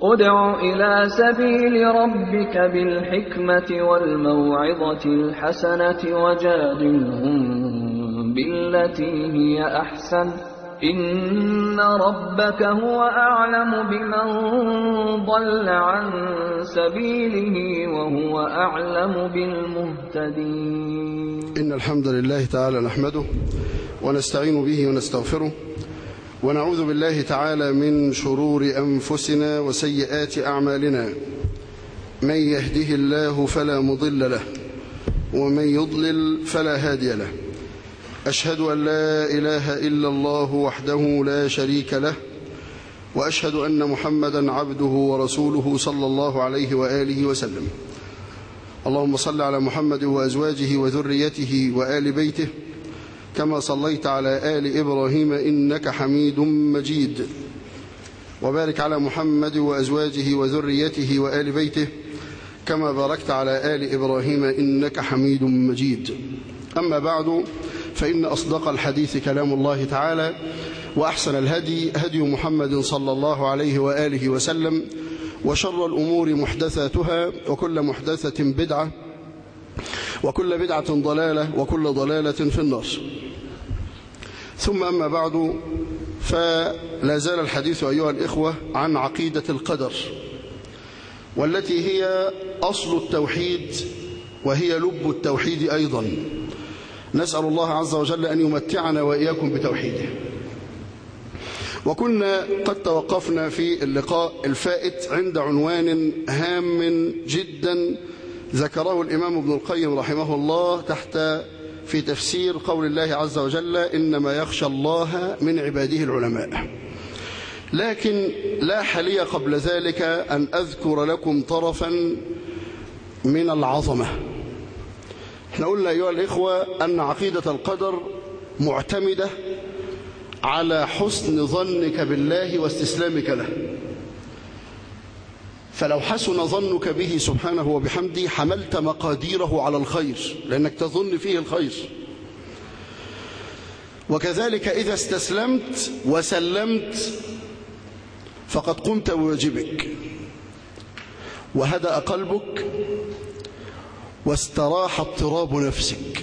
ادع إلى سبيل ربك بالحكمة والموعظة الحسنة وجادلهم بالتي هي أحسن إن ربك هو أعلم بمن ضل عن سبيله وهو أعلم بالمهتدين إن الحمد لله تعالى نحمده ونستعين به ونستغفره ونعوذ بالله تعالى من شرور أنفسنا وسيئات أعمالنا من يهده الله فلا مضل له ومن يضلل فلا هادي له أشهد أن لا إله إلا الله وحده لا شريك له وأشهد أن محمدا عبده ورسوله صلى الله عليه وآله وسلم اللهم صل على محمد وأزواجه وذريته وآل بيته كما صليت على آل إبراهيم إنك حميد مجيد وبارك على محمد وأزواجه وذريته وآل بيته كما باركت على آل إبراهيم إنك حميد مجيد أما بعد فإن أصدق الحديث كلام الله تعالى وأحسن الهدي هدي محمد صلى الله عليه وآله وسلم وشر الأمور محدثاتها وكل محدثة بدعة وكل بدعة ضلالة وكل ضلالة في النار ثم أما بعد فلا زال الحديث أيها الإخوة عن عقيدة القدر والتي هي أصل التوحيد وهي لب التوحيد أيضا نسأل الله عز وجل أن يمتعنا وإياكم بتوحيده وكنا قد توقفنا في اللقاء الفائت عند عنوان هام جدا ذكره الإمام ابن القيم رحمه الله تحت في تفسير قول الله عز وجل إنما يخشى الله من عباده العلماء لكن لا حلي قبل ذلك أن أذكر لكم طرفا من العظمة احنا قلنا أيها الإخوة أن عقيدة القدر معتمدة على حسن ظنك بالله واستسلامك له فلو حسن ظنك به سبحانه وبحمده حملت مقاديره على الخير لأنك تظن فيه الخير وكذلك إذا استسلمت وسلمت فقد قمت بواجبك وهدأ قلبك واستراح اضطراب نفسك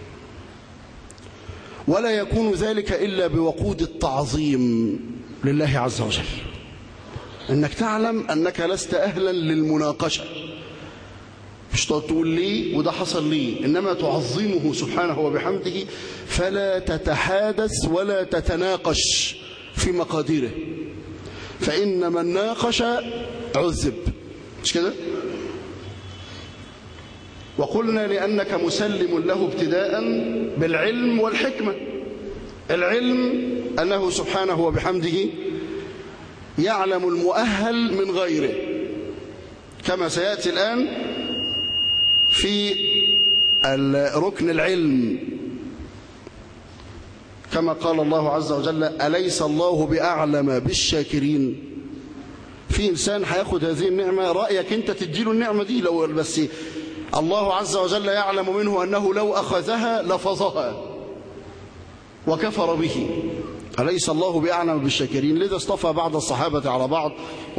ولا يكون ذلك إلا بوقود التعظيم لله عز وجل انك تعلم انك لست اهلا للمناقشه مش تقول لي وده حصل لي انما تعظمه سبحانه وبحمده فلا تتحادث ولا تتناقش في مقاديره فان من ناقش عذب مش كده وقلنا لانك مسلم له ابتداء بالعلم والحكمه العلم انه سبحانه وبحمده يعلم المؤهل من غيره كما سيأتي الآن في ركن العلم كما قال الله عز وجل أليس الله بأعلم بالشاكرين في إنسان هياخد هذه النعمة رأيك أنت تديله النعمة دي لو بس الله عز وجل يعلم منه أنه لو أخذها لفظها وكفر به أليس الله بأعلم بالشاكرين لذا اصطفى بعض الصحابة على بعض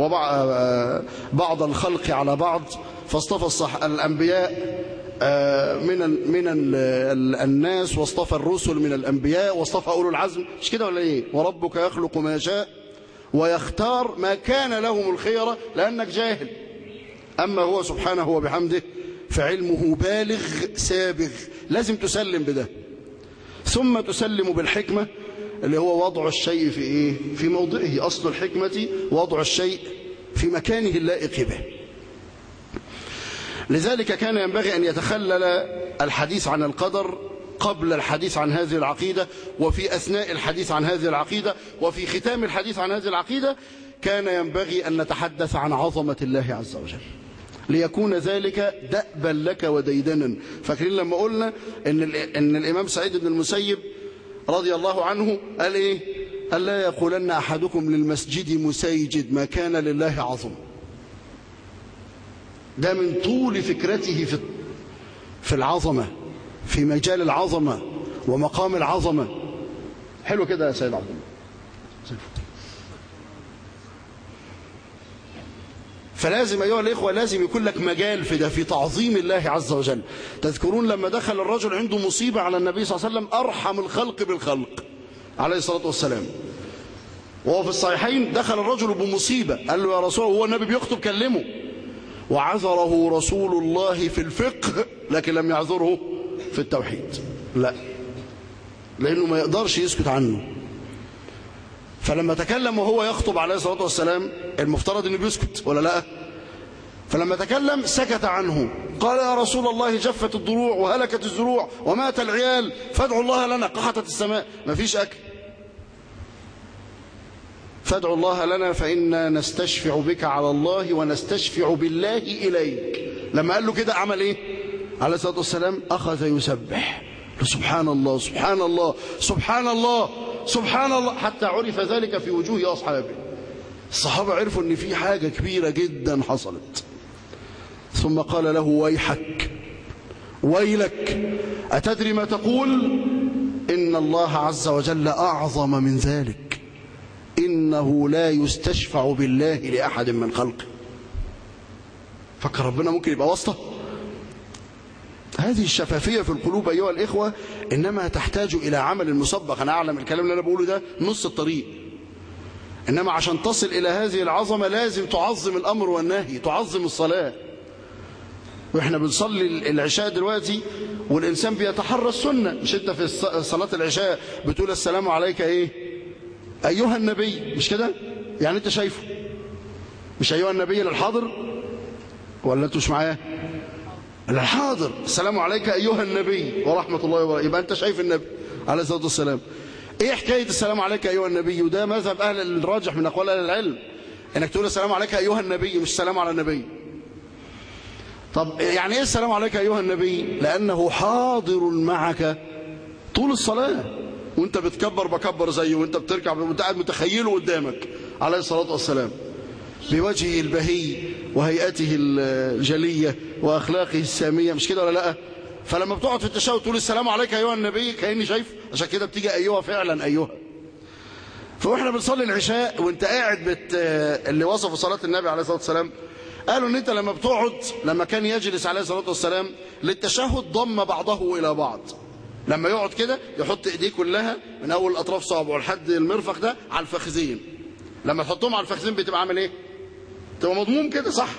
وبعض الخلق على بعض فاصطفى الصح... الأنبياء من ال... من ال... الناس واصطفى الرسل من الأنبياء واصطفى أولو العزم مش كده ولا إيه وربك يخلق ما يشاء ويختار ما كان لهم الخيرة لأنك جاهل أما هو سبحانه وبحمده فعلمه بالغ سابغ لازم تسلم بده ثم تسلم بالحكمة اللي هو وضع الشيء في إيه؟ في موضعه أصل الحكمة وضع الشيء في مكانه اللائق به لذلك كان ينبغي أن يتخلل الحديث عن القدر قبل الحديث عن هذه العقيدة وفي أثناء الحديث عن هذه العقيدة وفي ختام الحديث عن هذه العقيدة كان ينبغي أن نتحدث عن عظمة الله عز وجل ليكون ذلك دأبا لك وديدنا فاكرين لما قلنا إن, إن الإمام سعيد بن المسيب رضي الله عنه قال إيه قال لا يقولن أحدكم للمسجد مسيجد ما كان لله عظم ده من طول فكرته في في العظمة في مجال العظمة ومقام العظمة حلو كده يا سيد عبد الله فلازم أيها الإخوة لازم يكون لك مجال في ده في تعظيم الله عز وجل تذكرون لما دخل الرجل عنده مصيبة على النبي صلى الله عليه وسلم أرحم الخلق بالخلق عليه الصلاة والسلام وهو في الصحيحين دخل الرجل بمصيبة قال له يا رسول الله هو النبي بيخطب كلمه وعذره رسول الله في الفقه لكن لم يعذره في التوحيد لا لأنه ما يقدرش يسكت عنه فلما تكلم وهو يخطب عليه الصلاة والسلام المفترض أنه بيسكت ولا لا فلما تكلم سكت عنه قال يا رسول الله جفت الضروع وهلكت الزروع ومات العيال فادعوا الله لنا قحطت السماء ما فيش أكل فادعوا الله لنا فإنا نستشفع بك على الله ونستشفع بالله إليك لما قال له كده عمل إيه عليه الصلاة والسلام أخذ يسبح سبحان الله سبحان الله سبحان الله سبحان الله حتى عرف ذلك في وجوه أصحابه الصحابة عرفوا أن في حاجة كبيرة جدا حصلت ثم قال له ويحك ويلك أتدري ما تقول إن الله عز وجل أعظم من ذلك إنه لا يستشفع بالله لأحد من خلقه فكر ربنا ممكن يبقى واسطة هذه الشفافية في القلوب أيها الإخوة إنما تحتاج إلى عمل مسبق أنا أعلم الكلام اللي أنا بقوله ده نص الطريق إنما عشان تصل إلى هذه العظمة لازم تعظم الأمر والنهي تعظم الصلاة وإحنا بنصلي العشاء دلوقتي والإنسان بيتحرى السنة مش أنت في صلاة العشاء بتقول السلام عليك إيه أيها النبي مش كده يعني أنت شايفه مش أيها النبي للحاضر ولا أنتوا مش معايا الحاضر السلام عليك أيها النبي ورحمة الله وبركاته يبقى أنت شايف النبي عليه الصلاة والسلام إيه حكاية السلام عليك أيها النبي وده مذهب أهل الراجح من أقوال أهل العلم إنك تقول السلام عليك أيها النبي مش السلام على النبي طب يعني إيه السلام عليك أيها النبي لأنه حاضر معك طول الصلاة وانت بتكبر بكبر زيه وانت بتركع وانت قاعد متخيله قدامك عليه الصلاة والسلام بوجهه البهي وهيئته الجلية وأخلاقه السامية مش كده ولا لا فلما بتقعد في التشهد تقول السلام عليك أيها النبي كأني شايف عشان كده بتيجي أيها فعلا أيها فإحنا بنصلي العشاء وانت قاعد بت... اللي وصفوا صلاة النبي عليه الصلاة والسلام قالوا ان انت لما بتقعد لما كان يجلس عليه الصلاة والسلام للتشهد ضم بعضه إلى بعض لما يقعد كده يحط ايديه كلها من اول اطراف صابعه لحد المرفق ده على الفخذين لما تحطهم على الفخذين بتبقى عامل ايه تبقى مضموم كده صح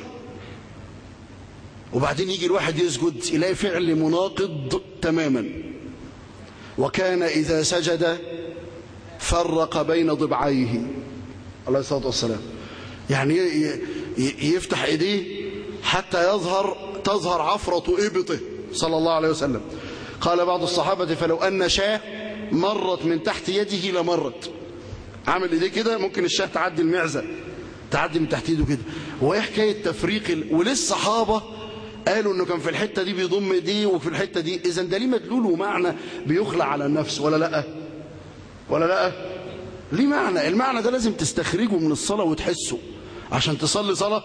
وبعدين يجي الواحد يسجد يلاقي فعل مناقض تماما وكان إذا سجد فرق بين ضبعيه عليه الصلاة والسلام يعني يفتح ايديه حتى يظهر تظهر عفرة إبطه صلى الله عليه وسلم قال بعض الصحابة فلو أن شاه مرت من تحت يده لمرت عامل ايديه كده ممكن الشاه تعدي المعزة تعدي من تحت ايده كده وهي حكايه تفريق ال... وللصحابه قالوا انه كان في الحته دي بيضم ايديه وفي الحته دي اذا ده ليه مدلول ومعنى بيخلع على النفس ولا لا ولا لا ليه معنى المعنى ده لازم تستخرجه من الصلاه وتحسه عشان تصلي صلاه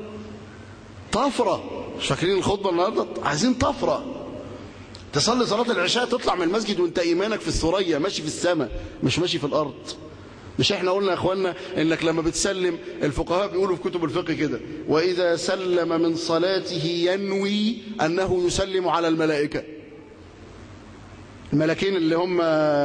طفره مش فاكرين الخطبه النهارده عايزين طفره تصلي صلاه العشاء تطلع من المسجد وانت ايمانك في الثريا ماشي في السماء مش ماشي في الارض مش احنا قلنا يا اخوانا انك لما بتسلم الفقهاء بيقولوا في كتب الفقه كده واذا سلم من صلاته ينوي انه يسلم على الملائكه الملكين اللي هم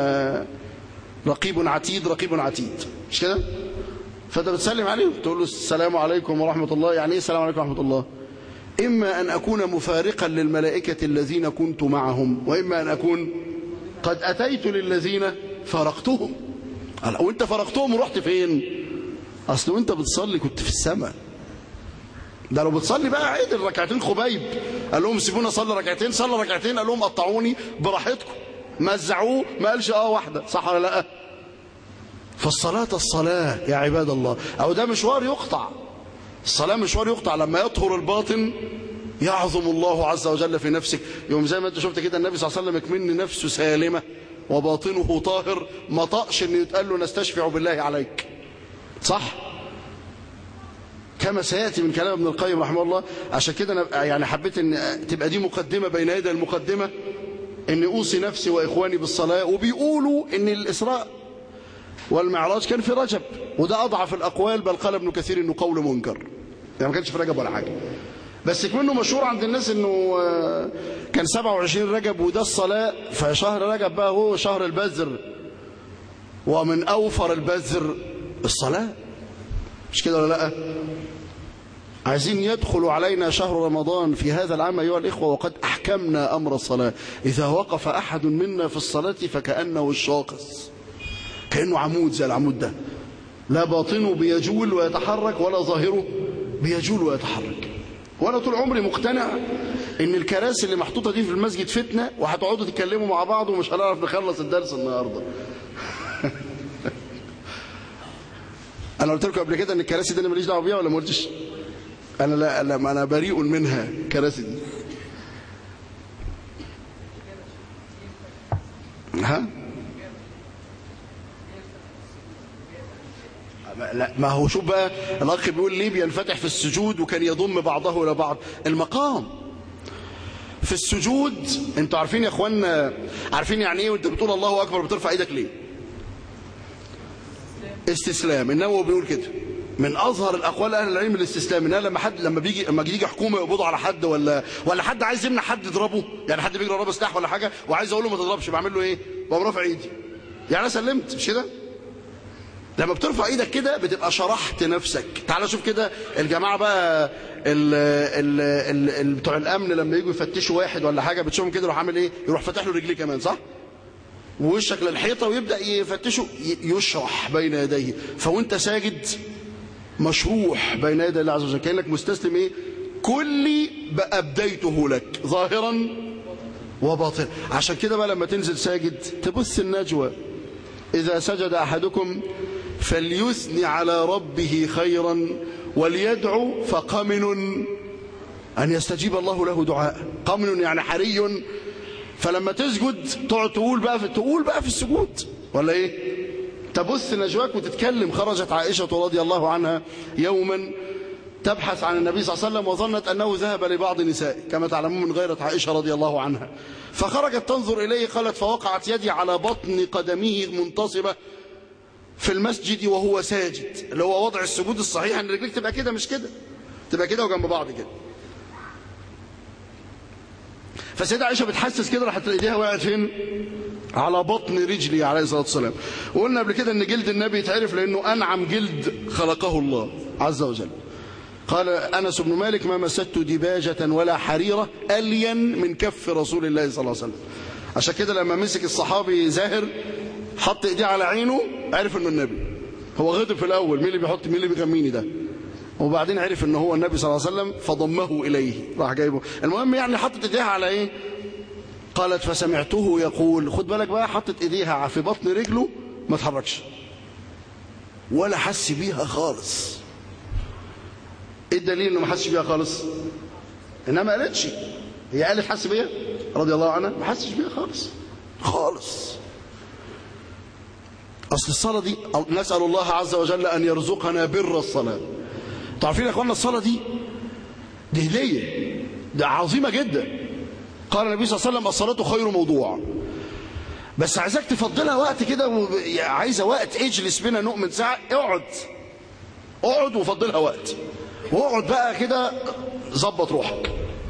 رقيب عتيد رقيب عتيد مش كده فانت بتسلم عليهم تقول له السلام عليكم ورحمه الله يعني ايه السلام عليكم ورحمه الله اما ان اكون مفارقا للملائكه الذين كنت معهم واما ان اكون قد اتيت للذين فارقتهم وانت فرقتهم ورحت فين اصل وانت بتصلي كنت في السماء ده لو بتصلي بقى عيد الركعتين خبيب قال لهم سيبونا صلي ركعتين صلى ركعتين قال لهم قطعوني براحتكم مزعوه ما قالش اه واحده صح ولا لا فالصلاه الصلاه يا عباد الله او ده مشوار يقطع الصلاه مشوار يقطع لما يطهر الباطن يعظم الله عز وجل في نفسك يوم زي ما انت شفت كده النبي صلى الله عليه وسلم يكمن نفسه سالمه وباطنه طاهر ما طقش ان يتقال له نستشفع بالله عليك صح كما سياتي من كلام ابن القيم رحمه الله عشان كده انا يعني حبيت ان تبقى دي مقدمه بين يدي المقدمه ان اوصي نفسي واخواني بالصلاه وبيقولوا ان الاسراء والمعراج كان في رجب وده اضعف الاقوال بل قال ابن كثير انه قول منكر يعني ما كانش في رجب ولا حاجة بس كمنه مشهور عند الناس انه آه، كان 27 رجب وده الصلاة فشهر رجب بقى هو شهر البذر ومن أوفر البذر الصلاة مش كده ولا لا عايزين يدخل علينا شهر رمضان في هذا العام أيها الإخوة وقد أحكمنا أمر الصلاة إذا وقف أحد منا في الصلاة فكأنه الشاقص كأنه عمود زي العمود ده لا باطنه بيجول ويتحرك ولا ظاهره بيجول ويتحرك وانا طول عمري مقتنع ان الكراسي اللي محطوطه دي في المسجد فتنه وهتقعدوا تتكلموا مع بعض ومش هنعرف نخلص الدرس النهارده انا قلت لكم قبل كده ان الكراسي دي انا ماليش دعوه بيها ولا ما قلتش انا لا, لا انا بريء منها الكراسي دي ها لا ما هو شوف بقى الاخ بيقول ليه بينفتح في السجود وكان يضم بعضه الى بعض المقام في السجود انتوا عارفين يا اخوانا عارفين يعني ايه وانت بتقول الله اكبر بترفع ايدك ليه استسلام النووي بيقول كده من اظهر الاقوال اهل العلم الاستسلام ان لما حد لما بيجي لما يجي حكومه يقبضوا على حد ولا ولا حد عايز يمنع حد يضربه يعني حد بيجري وراه سلاح ولا حاجه وعايز اقول له ما تضربش بعمل له ايه بقوم رافع ايدي يعني انا سلمت مش كده لما بترفع ايدك كده بتبقى شرحت نفسك تعال شوف كده الجماعه بقى ال ال ال ال بتوع الامن لما يجوا يفتشوا واحد ولا حاجه بتشوفهم كده يروح عامل ايه يروح فاتح له رجليه كمان صح ووشك للحيطه ويبدا يفتشه يشرح بين يديه فوانت ساجد مشروح بين يدي الله عز وجل كانك مستسلم ايه كلي ابديته لك ظاهرا وباطنا عشان كده بقى لما تنزل ساجد تبث النجوى إذا سجد أحدكم فليثني على ربه خيرا وليدعو فقمن أن يستجيب الله له دعاء قمن يعني حري فلما تسجد تقعد تقول بقى في تقول بقى في السجود ولا ايه تبث نجواك وتتكلم خرجت عائشة رضي الله عنها يوما تبحث عن النبي صلى الله عليه وسلم وظنت أنه ذهب لبعض نسائه كما تعلمون من غيرة عائشة رضي الله عنها فخرجت تنظر إليه قالت فوقعت يدي على بطن قدمه منتصبة في المسجد وهو ساجد اللي هو وضع السجود الصحيح ان رجليك تبقى كده مش كده تبقى كده وجنب بعض كده فسيدة عائشة بتحسس كده راحت ايديها وقعت فين على بطن رجلي عليه الصلاة والسلام وقلنا قبل كده ان جلد النبي يتعرف لانه انعم جلد خلقه الله عز وجل قال أنس بن مالك ما مسدت دباجة ولا حريرة ألين من كف رسول الله صلى الله عليه وسلم عشان كده لما مسك الصحابي زاهر حط ايديه على عينه عرف انه النبي هو غضب في الاول مين اللي بيحط مين اللي بيغميني ده وبعدين عرف ان هو النبي صلى الله عليه وسلم فضمه اليه راح جايبه المهم يعني حطت ايديها على ايه قالت فسمعته يقول خد بالك بقى حطت ايديها في بطن رجله ما تحركش ولا حس بيها خالص ايه الدليل انه ما حسش بيها خالص انها ما قالتش هي قالت حس بيها رضي الله عنها ما حسش بيها خالص خالص اصل الصلاه دي نسال الله عز وجل ان يرزقنا بر الصلاه تعرفين يا اخوانا الصلاه دي دي هديه ده عظيمه جدا قال النبي صلى الله عليه وسلم الصلاه خير موضوع بس عايزك تفضلها وقت كده عايزه وقت اجلس بنا نؤمن ساعه اقعد اقعد وفضلها وقت واقعد بقى كده ظبط روحك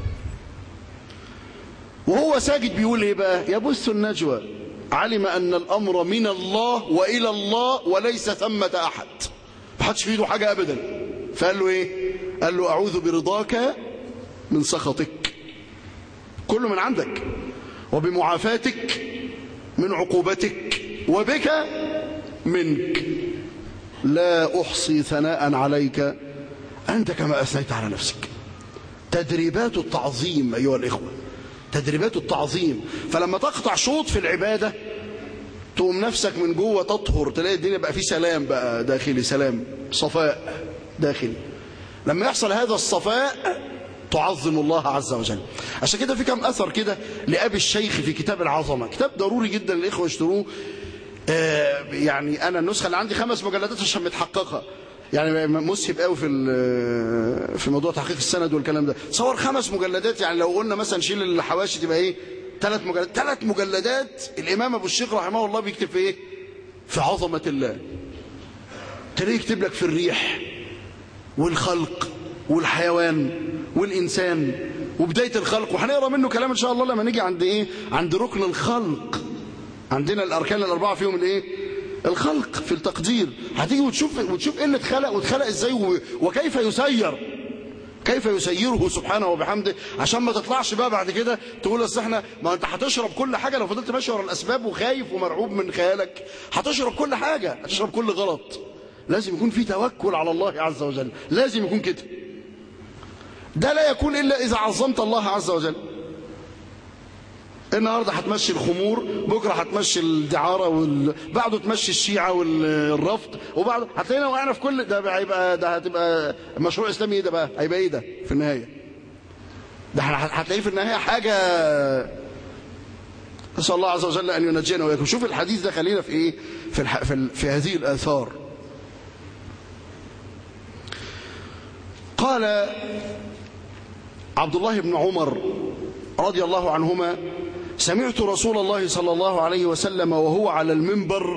وهو ساجد بيقول ايه بقى يبث النجوى علم ان الامر من الله والى الله وليس ثمه احد ما حدش في ايده حاجه ابدا فقال له ايه قال له اعوذ برضاك من سخطك كله من عندك وبمعافاتك من عقوبتك وبك منك لا احصي ثناء عليك أنت كما أثنيت على نفسك تدريبات التعظيم أيها الإخوة تدريبات التعظيم فلما تقطع شوط في العبادة تقوم نفسك من جوه تطهر تلاقي الدنيا بقى فيه سلام بقى داخلي سلام صفاء داخلي لما يحصل هذا الصفاء تعظم الله عز وجل عشان كده في كم أثر كده لأبي الشيخ في كتاب العظمة كتاب ضروري جدا للإخوة يشتروه آه يعني أنا النسخة اللي عندي خمس مجلدات عشان متحققة يعني مسهب قوي في في موضوع تحقيق السند والكلام ده صور خمس مجلدات يعني لو قلنا مثلا شيل الحواشي تبقى ايه ثلاث مجلدات ثلاث مجلدات الامام ابو الشيخ رحمه الله بيكتب في ايه في عظمه الله تلاقيه يكتب لك في الريح والخلق والحيوان والإنسان وبداية الخلق وهنقرا منه كلام إن شاء الله لما نيجي عند إيه عند ركن الخلق عندنا الأركان الأربعة فيهم الإيه الخلق في التقدير هتيجي وتشوف وتشوف ايه اللي اتخلق واتخلق ازاي وكيف يسير كيف يسيره سبحانه وبحمده عشان ما تطلعش بقى بعد كده تقول اصل احنا ما انت هتشرب كل حاجه لو فضلت ماشي ورا الاسباب وخايف ومرعوب من خيالك هتشرب كل حاجه هتشرب كل غلط لازم يكون في توكل على الله عز وجل لازم يكون كده ده لا يكون الا اذا عظمت الله عز وجل النهارده هتمشي الخمور بكره هتمشي الدعاره وال... بعده تمشي الشيعه والرفض وبعده هتلاقينا وقعنا في كل ده هيبقى ده هتبقى مشروع اسلامي ايه ده بقى هيبقى ايه ده في النهايه ده هتلاقيه في النهايه حاجه نسال الله عز وجل ان ينجينا واياكم شوف الحديث ده خلينا في ايه في الح... في, ال... في هذه الاثار قال عبد الله بن عمر رضي الله عنهما سمعت رسول الله صلى الله عليه وسلم وهو على المنبر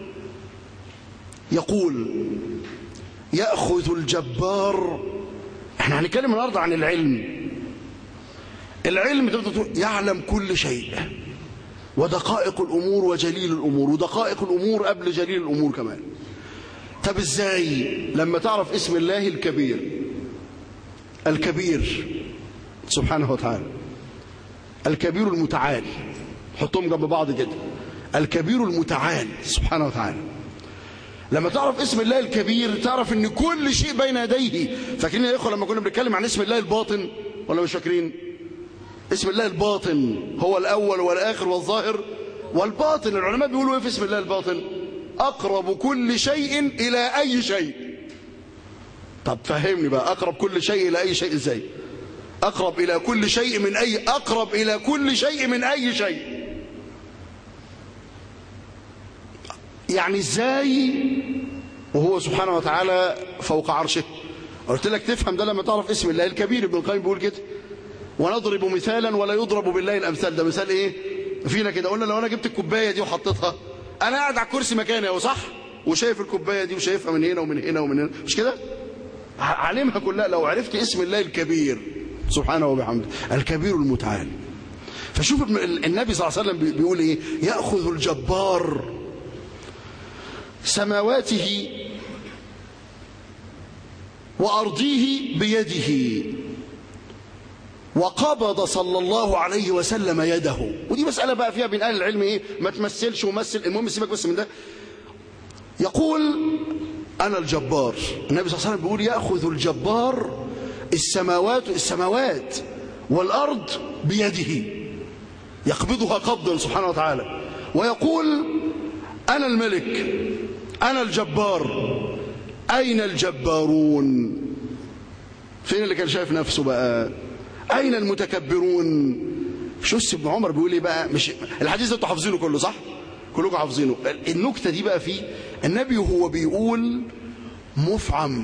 يقول يأخذ الجبار احنا هنتكلم النهارده عن العلم العلم يعلم كل شيء ودقائق الأمور وجليل الأمور ودقائق الأمور قبل جليل الأمور كمان طب ازاي لما تعرف اسم الله الكبير الكبير سبحانه وتعالى الكبير المتعال حطهم جنب بعض كده الكبير المتعال سبحانه وتعالى لما تعرف اسم الله الكبير تعرف ان كل شيء بين يديه فاكرين يا اخوه لما كنا بنتكلم عن اسم الله الباطن ولا مش فاكرين اسم الله الباطن هو الاول والاخر والظاهر والباطن العلماء بيقولوا ايه في اسم الله الباطن اقرب كل شيء الى اي شيء طب فهمني بقى اقرب كل شيء الى اي شيء ازاي أقرب إلى كل شيء من أي أقرب إلى كل شيء من أي شيء يعني إزاي وهو سبحانه وتعالى فوق عرشه قلت لك تفهم ده لما تعرف اسم الله الكبير ابن القيم بيقول كده ونضرب مثالا ولا يضرب بالله الأمثال ده مثال إيه فينا كده قلنا لو أنا جبت الكوباية دي وحطيتها أنا قاعد على الكرسي مكاني أهو صح وشايف الكوباية دي وشايفها من هنا ومن هنا ومن هنا مش كده علمها كلها لو عرفت اسم الله الكبير سبحانه وبحمده الكبير المتعال فشوف النبي صلى الله عليه وسلم بيقول ايه ياخذ الجبار سماواته وارضيه بيده وقبض صلى الله عليه وسلم يده ودي مساله بقى فيها بين اهل العلم ايه ما تمثلش ومثل المهم سيبك بس من ده يقول انا الجبار النبي صلى الله عليه وسلم بيقول ياخذ الجبار السماوات السماوات والأرض بيده يقبضها قبضا سبحانه وتعالى ويقول أنا الملك أنا الجبار أين الجبارون فين اللي كان شايف نفسه بقى أين المتكبرون شو ابن عمر بيقول ايه بقى مش الحديث ده انتوا حافظينه كله صح كلكم حافظينه النكته دي بقى فيه النبي هو بيقول مفعم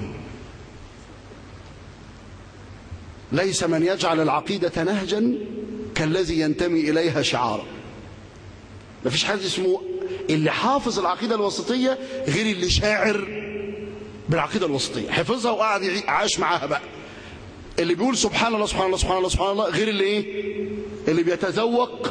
ليس من يجعل العقيدة نهجا كالذي ينتمي إليها شعارا ما فيش حد اسمه اللي حافظ العقيدة الوسطية غير اللي شاعر بالعقيدة الوسطية حفظها وقعد عاش معاها بقى اللي بيقول سبحان الله سبحان الله سبحان الله سبحان الله غير اللي ايه اللي بيتذوق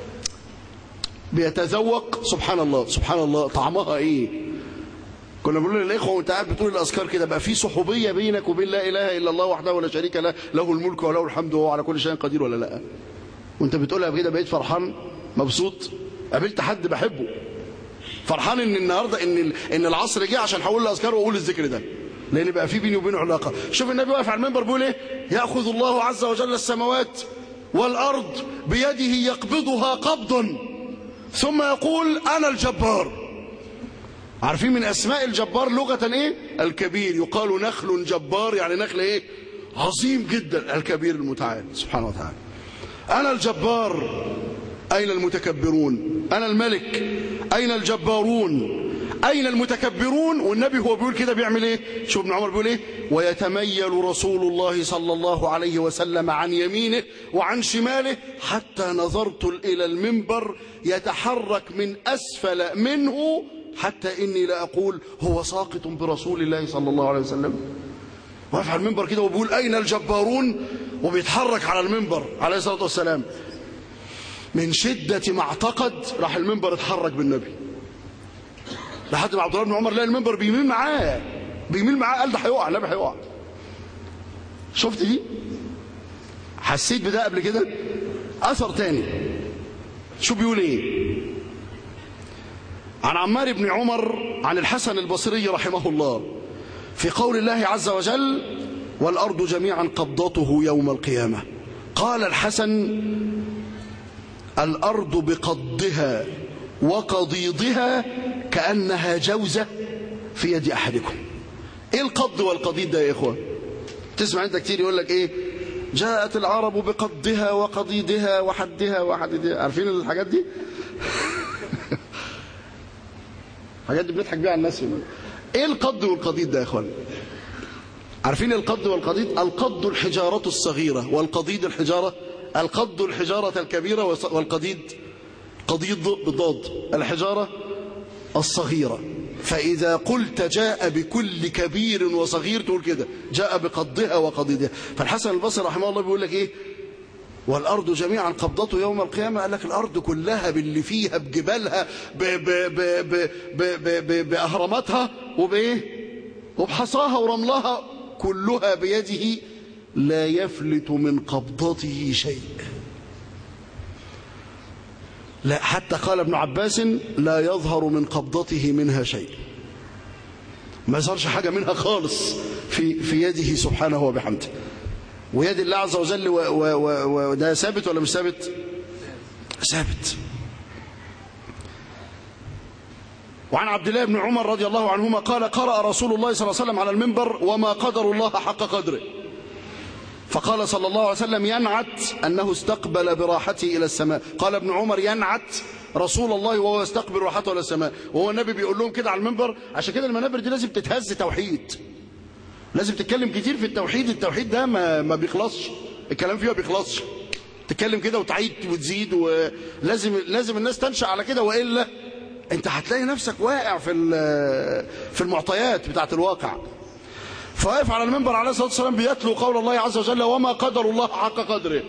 بيتذوق سبحان الله سبحان الله طعمها ايه كنا بنقول للاخوه وانت قاعد بتقول الاذكار كده بقى في صحوبيه بينك وبين لا اله الا الله وحده ولا شريك له له الملك وله الحمد وهو على كل شيء قدير ولا لا وانت بتقولها كده بقيت فرحان مبسوط قابلت حد بحبه فرحان ان النهارده ان ان العصر جه عشان هقول الاذكار واقول الذكر ده لان بقى في بيني وبينه علاقه شوف النبي واقف على المنبر بيقول ايه ياخذ الله عز وجل السماوات والارض بيده يقبضها قبضا ثم يقول انا الجبار عارفين من اسماء الجبار لغه ايه الكبير يقال نخل جبار يعني نخل ايه عظيم جدا الكبير المتعال سبحانه وتعالى انا الجبار اين المتكبرون انا الملك اين الجبارون أين المتكبرون والنبي هو بيقول كده بيعمل إيه شوف ابن عمر بيقول إيه ويتميل رسول الله صلى الله عليه وسلم عن يمينه وعن شماله حتى نظرت إلى المنبر يتحرك من أسفل منه حتى إني لا أقول هو ساقط برسول الله صلى الله عليه وسلم واقف على المنبر كده وبيقول أين الجبارون وبيتحرك على المنبر عليه الصلاة والسلام من شدة ما اعتقد راح المنبر اتحرك بالنبي لحد ما عبد الله بن عمر لقى المنبر بيميل معاه بيميل معاه قال ده هيقع النبي هيقع شفت دي حسيت بده قبل كده اثر تاني شو بيقول ايه عن عمار بن عمر عن الحسن البصري رحمه الله في قول الله عز وجل والأرض جميعا قبضته يوم القيامة قال الحسن الأرض بقضها وقضيضها كأنها جوزة في يد أحدكم إيه القض والقضيض ده يا إخوان تسمع أنت كتير يقول لك إيه جاءت العرب بقضها وقضيضها وحدها وحددها عارفين الحاجات دي الحاجات دي بنضحك بيها على الناس ايه القض والقضيض ده يا اخوان عارفين القض والقضيض القض الحجارة الصغيرة والقضيض الحجارة القض الحجارة الكبيرة والقضيض قضيض بالضاد الحجارة الصغيرة فإذا قلت جاء بكل كبير وصغير تقول كده جاء بقضها وقضيضها فالحسن البصري رحمه الله بيقول لك ايه والأرض جميعا قبضته يوم القيامة قال لك الأرض كلها باللي فيها بجبالها ب ب ب ب ب ب ب بأهراماتها وبإيه وبحصاها ورملها كلها بيده لا يفلت من قبضته شيء لا حتى قال ابن عباس لا يظهر من قبضته منها شيء ما يظهرش حاجة منها خالص في, في يده سبحانه وبحمده ويد الله عز وجل وده ثابت ولا مش ثابت ثابت وعن عبد الله بن عمر رضي الله عنهما قال قرأ رسول الله صلى الله عليه وسلم على المنبر وما قدر الله حق قدره فقال صلى الله عليه وسلم ينعت أنه استقبل براحته إلى السماء قال ابن عمر ينعت رسول الله وهو يستقبل راحته إلى السماء وهو النبي بيقول لهم كده على المنبر عشان كده المنابر دي لازم تتهز توحيد لازم تتكلم كتير في التوحيد التوحيد ده ما, ما بيخلصش الكلام فيه ما بيخلصش تتكلم كده وتعيد وتزيد ولازم لازم الناس تنشأ على كده وإلا انت هتلاقي نفسك واقع في في المعطيات بتاعت الواقع فواقف على المنبر عليه الصلاة والسلام بيتلو قول الله عز وجل وما قدر الله حق قدره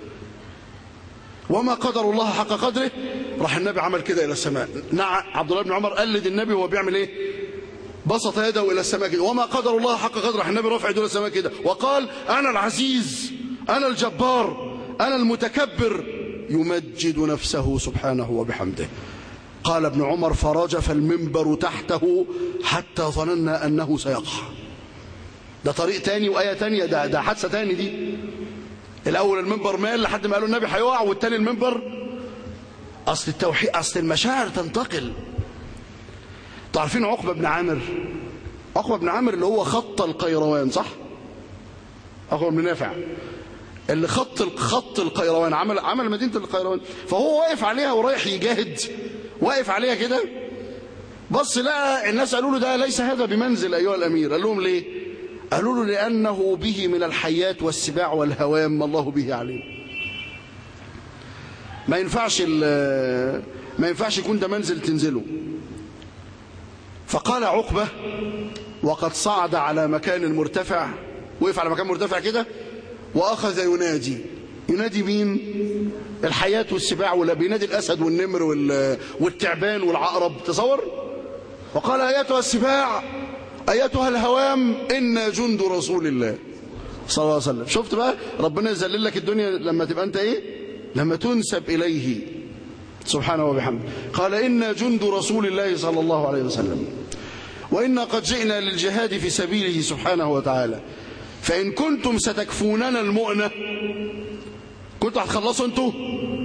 وما قدر الله حق قدره راح النبي عمل كده إلى السماء نعم عبد الله بن عمر قلد النبي وهو بيعمل ايه بسط يده إلى السماء كده وما قدر الله حق قدره راح النبي رفع يده إلى السماء كده وقال أنا العزيز أنا الجبار أنا المتكبر يمجد نفسه سبحانه وبحمده قال ابن عمر فرجف المنبر تحته حتى ظننا أنه سيقع ده طريق تاني وآية تانية ده, ده حادثة تاني دي الأول المنبر مال لحد ما قالوا النبي هيقع والتاني المنبر أصل التوحيد أصل المشاعر تنتقل تعرفين عقبة بن عامر عقبة بن عامر اللي هو خط القيروان صح عقبة بن نافع اللي خط خط القيروان عمل عمل مدينة القيروان فهو واقف عليها ورايح يجاهد واقف عليها كده بص لقى الناس قالوا له ده ليس هذا بمنزل أيها الأمير قال لهم ليه قالوا له لأنه به من الحيات والسباع والهوام ما الله به عليه ما ينفعش ما ينفعش يكون ده منزل تنزله فقال عقبة وقد صعد على مكان مرتفع وقف على مكان مرتفع كده وأخذ ينادي ينادي مين الحياة والسباع ولا بينادي الأسد والنمر والتعبان والعقرب تصور وقال أيتها السباع أيتها الهوام إنا جند رسول الله صلى الله عليه وسلم شفت بقى ربنا يذلل لك الدنيا لما تبقى أنت إيه لما تنسب إليه سبحانه وبحمده قال إنا جند رسول الله صلى الله عليه وسلم وإنا قد جئنا للجهاد في سبيله سبحانه وتعالى فإن كنتم ستكفوننا المؤنة كنتوا هتخلصوا انتوا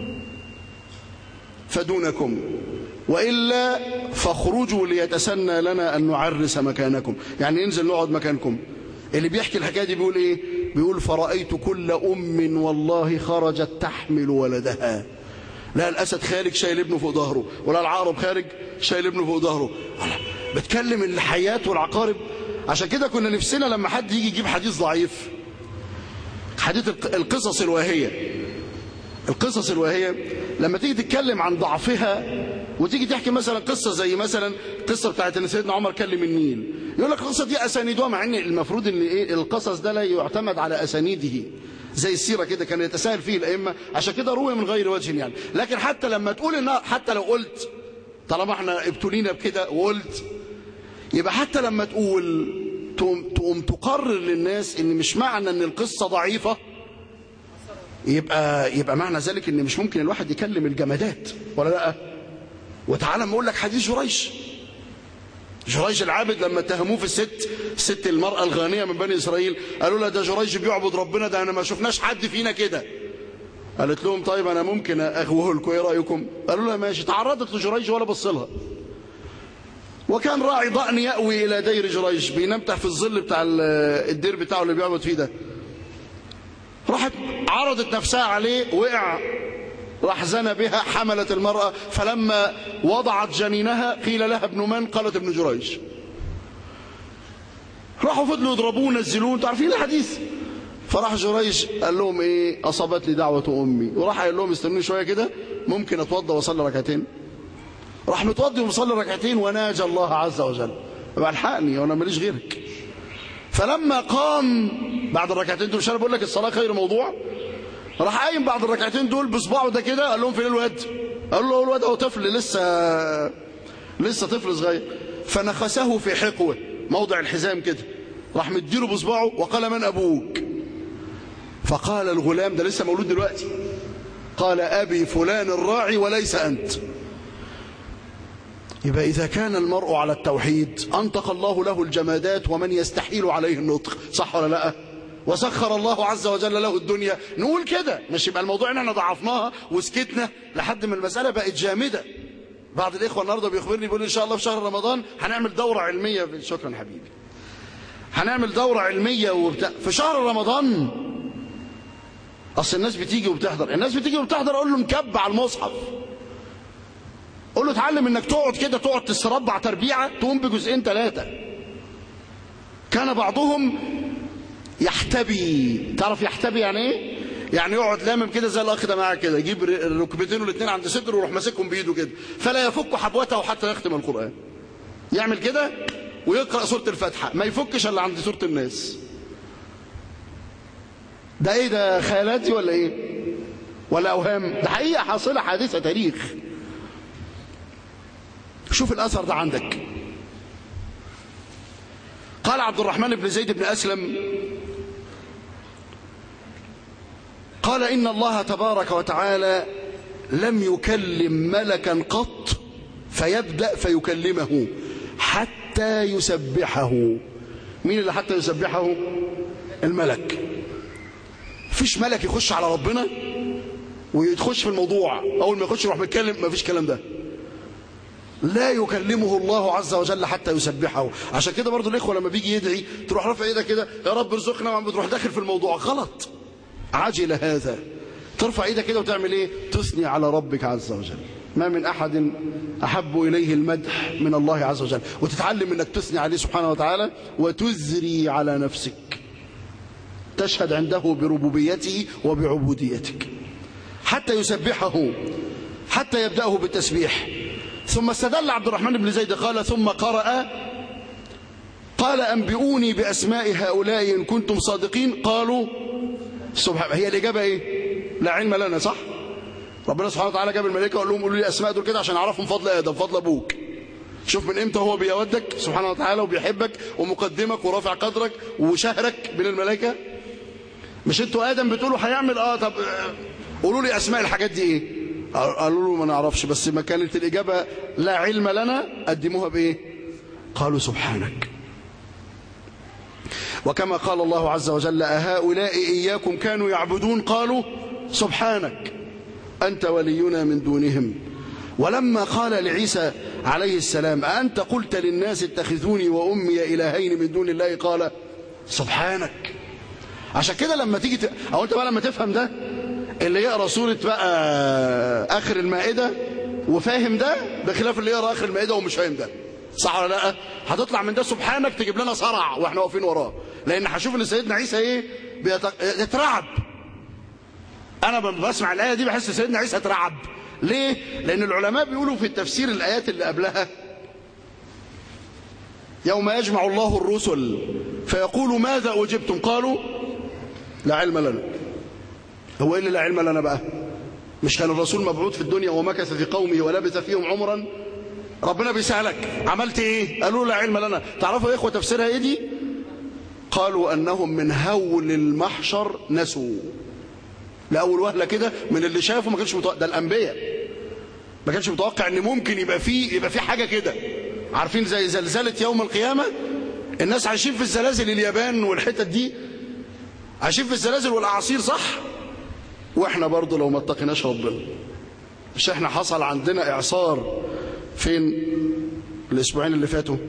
فدونكم وإلا فاخرجوا ليتسنى لنا أن نعرس مكانكم يعني ننزل نقعد مكانكم اللي بيحكي الحكاية دي بيقول إيه بيقول فرأيت كل أم والله خرجت تحمل ولدها لا الأسد خارج شايل ابنه فوق ظهره ولا العقرب خارج شايل ابنه فوق ظهره بتكلم الحياة والعقارب عشان كده كنا نفسنا لما حد يجي يجيب حديث ضعيف حديث القصص الواهية القصص الواهية لما تيجي تتكلم عن ضعفها وتيجي تحكي مثلا قصة زي مثلا قصة بتاعت ان سيدنا عمر كلم النيل يقول لك القصة دي أسانيدها مع أن المفروض أن إيه القصص ده لا يعتمد على أسانيده زي السيرة كده كان يتساهل فيه الأئمة عشان كده روي من غير وجه يعني لكن حتى لما تقول إنها حتى لو قلت طالما احنا ابتلينا بكده وقلت يبقى حتى لما تقول تقوم, تقوم تقرر للناس ان مش معنى ان القصة ضعيفة يبقى يبقى معنى ذلك ان مش ممكن الواحد يكلم الجمادات ولا لا وتعالى ما اقول لك حديث جريش جريج العابد لما اتهموه في الست الست المرأة الغانية من بني إسرائيل قالوا لها ده جريج بيعبد ربنا ده أنا ما شفناش حد فينا كده قالت لهم طيب أنا ممكن أغوه لكم إيه رأيكم قالوا لها ماشي تعرضت لجريج ولا بص لها وكان راعي ضأن يأوي إلى دير جريج بينام تحت في الظل بتاع الدير بتاعه اللي بيعبد فيه ده راحت عرضت نفسها عليه وقع راح زنى بها حملت المرأة فلما وضعت جنينها قيل لها ابن من قالت ابن جريج راحوا فضلوا يضربوه ونزلوه انتوا عارفين الحديث فراح جريج قال لهم ايه اصابت لي دعوة امي وراح قال لهم استنوني شوية كده ممكن اتوضى واصلي ركعتين راح متوضي ومصلي ركعتين وناجى الله عز وجل يبقى الحقني وانا ماليش غيرك فلما قام بعد الركعتين دول مش انا بقول لك الصلاه خير موضوع راح قايم بعد الركعتين دول بصباعه ده كده قال لهم فين الواد قال له الواد هو طفل لسه لسه طفل صغير فنخسه في حقوه موضع الحزام كده راح مديله بصباعه وقال من ابوك فقال الغلام ده لسه مولود دلوقتي قال ابي فلان الراعي وليس انت يبقى إذا كان المرء على التوحيد أنطق الله له الجمادات ومن يستحيل عليه النطق صح ولا لا وسخر الله عز وجل له الدنيا نقول كده مش يبقى الموضوع ان احنا ضعفناها وسكتنا لحد ما المسألة بقت جامدة بعض الإخوة النهاردة بيخبرني بيقول إن شاء الله في شهر رمضان هنعمل دورة علمية في شكرا حبيبي هنعمل دورة علمية وبتاع في شهر رمضان أصل الناس بتيجي وبتحضر الناس بتيجي وبتحضر أقول له مكب على المصحف قول له اتعلم انك تقعد كده تقعد تسربع تربيعه تقوم بجزئين ثلاثه كان بعضهم يحتبي تعرف يحتبي يعني ايه يعني يقعد لامم كده زي الاخ ده معاك كده يجيب الركبتين والاثنين عند صدره ويروح ماسكهم بايده كده فلا يفك حبوته حتى يختم القران يعمل كده ويقرا سوره الفاتحه ما يفكش الا عند سوره الناس ده ايه ده خيالاتي ولا ايه ولا اوهام ده حقيقه حاصله حادثه تاريخ شوف الأثر ده عندك قال عبد الرحمن بن زيد بن أسلم قال إن الله تبارك وتعالى لم يكلم ملكا قط فيبدأ فيكلمه حتى يسبحه مين اللي حتى يسبحه الملك فيش ملك يخش على ربنا ويتخش في الموضوع أول ما يخش يروح بيتكلم ما فيش كلام ده لا يكلمه الله عز وجل حتى يسبحه عشان كده برضو الإخوة لما بيجي يدعي تروح رافع ايدك كده يا رب ارزقنا وعم بتروح داخل في الموضوع غلط عجل هذا ترفع ايدك كده وتعمل ايه تثني على ربك عز وجل ما من أحد أحب إليه المدح من الله عز وجل وتتعلم أنك تثني عليه سبحانه وتعالى وتزري على نفسك تشهد عنده بربوبيته وبعبوديتك حتى يسبحه حتى يبدأه بالتسبيح ثم استدل عبد الرحمن بن زيد قال ثم قرأ قال أنبئوني بأسماء هؤلاء إن كنتم صادقين قالوا سبحان هي الإجابة إيه لا علم لنا صح ربنا سبحانه وتعالى جاب الملائكة وقال لهم قولوا لي أسماء دول كده عشان أعرفهم فضل آدم فضل أبوك شوف من إمتى هو بيودك سبحانه وتعالى وبيحبك ومقدمك ورافع قدرك وشهرك بين الملائكة مش انتوا آدم بتقولوا هيعمل آه طب قولوا لي أسماء الحاجات دي إيه قالوا له ما نعرفش بس ما كانت الإجابة لا علم لنا قدموها بإيه قالوا سبحانك وكما قال الله عز وجل أهؤلاء إياكم كانوا يعبدون قالوا سبحانك أنت ولينا من دونهم ولما قال لعيسى عليه السلام أنت قلت للناس اتخذوني وأمي إلهين من دون الله قال سبحانك عشان كده لما تيجي ت... أو أنت بقى لما تفهم ده اللي يقرأ سورة بقى آخر المائدة وفاهم ده بخلاف اللي يقرأ آخر المائدة ومش فاهم ده صح ولا لا هتطلع من ده سبحانك تجيب لنا صرع واحنا واقفين وراه لان هشوف ان سيدنا عيسى ايه بيترعب انا بسمع الايه دي بحس سيدنا عيسى اترعب ليه لان العلماء بيقولوا في التفسير الايات اللي قبلها يوم يجمع الله الرسل فيقول ماذا أجبتم قالوا لا علم لنا هو إيه اللي لا علم لنا بقى مش كان الرسول مبعوث في الدنيا ومكث في قومه ولبث فيهم عمرا ربنا بيسألك عملت ايه قالوا لا علم لنا تعرفوا يا اخوة تفسيرها ايه دي قالوا انهم من هول المحشر نسوا لأول وهلة كده من اللي شافوا ما كانش متوقع ده الأنبياء ما كانش متوقع ان ممكن يبقى فيه يبقى فيه حاجة كده عارفين زي زلزلة يوم القيامة الناس عايشين في الزلازل اليابان والحتت دي عايشين في الزلازل والأعاصير صح واحنا برضه لو ما اتقيناش ربنا مش احنا حصل عندنا اعصار فين الاسبوعين اللي فاتوا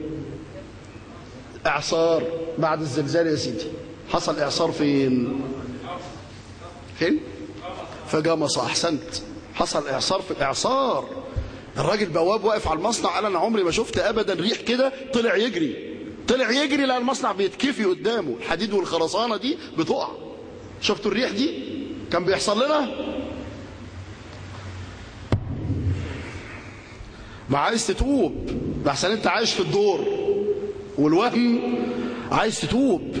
اعصار بعد الزلزال يا سيدي حصل اعصار فين فين في جمصة احسنت حصل اعصار في اعصار الراجل بواب واقف على المصنع قال انا عمري ما شفت ابدا ريح كده طلع يجري طلع يجري لقى المصنع بيتكفي قدامه الحديد والخرسانه دي بتقع شفتوا الريح دي كان بيحصل لنا ما عايز تتوب احسن انت عايش في الدور والوهم عايز تتوب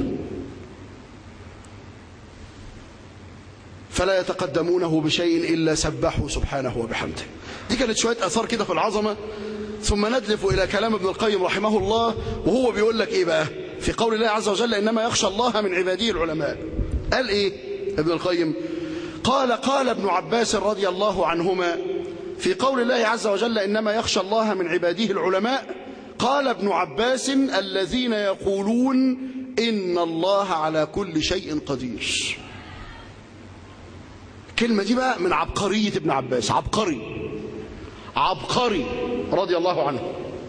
فلا يتقدمونه بشيء إلا سبحوا سبحانه وبحمده دي كانت شوية أثار كده في العظمة ثم ندلف إلى كلام ابن القيم رحمه الله وهو بيقول لك إيه بقى في قول الله عز وجل إنما يخشى الله من عباده العلماء قال إيه ابن القيم قال قال ابن عباس رضي الله عنهما في قول الله عز وجل إنما يخشى الله من عباده العلماء قال ابن عباس الذين يقولون إن الله على كل شيء قدير الكلمة دي بقى من عبقرية ابن عباس عبقري عبقري رضي الله عنه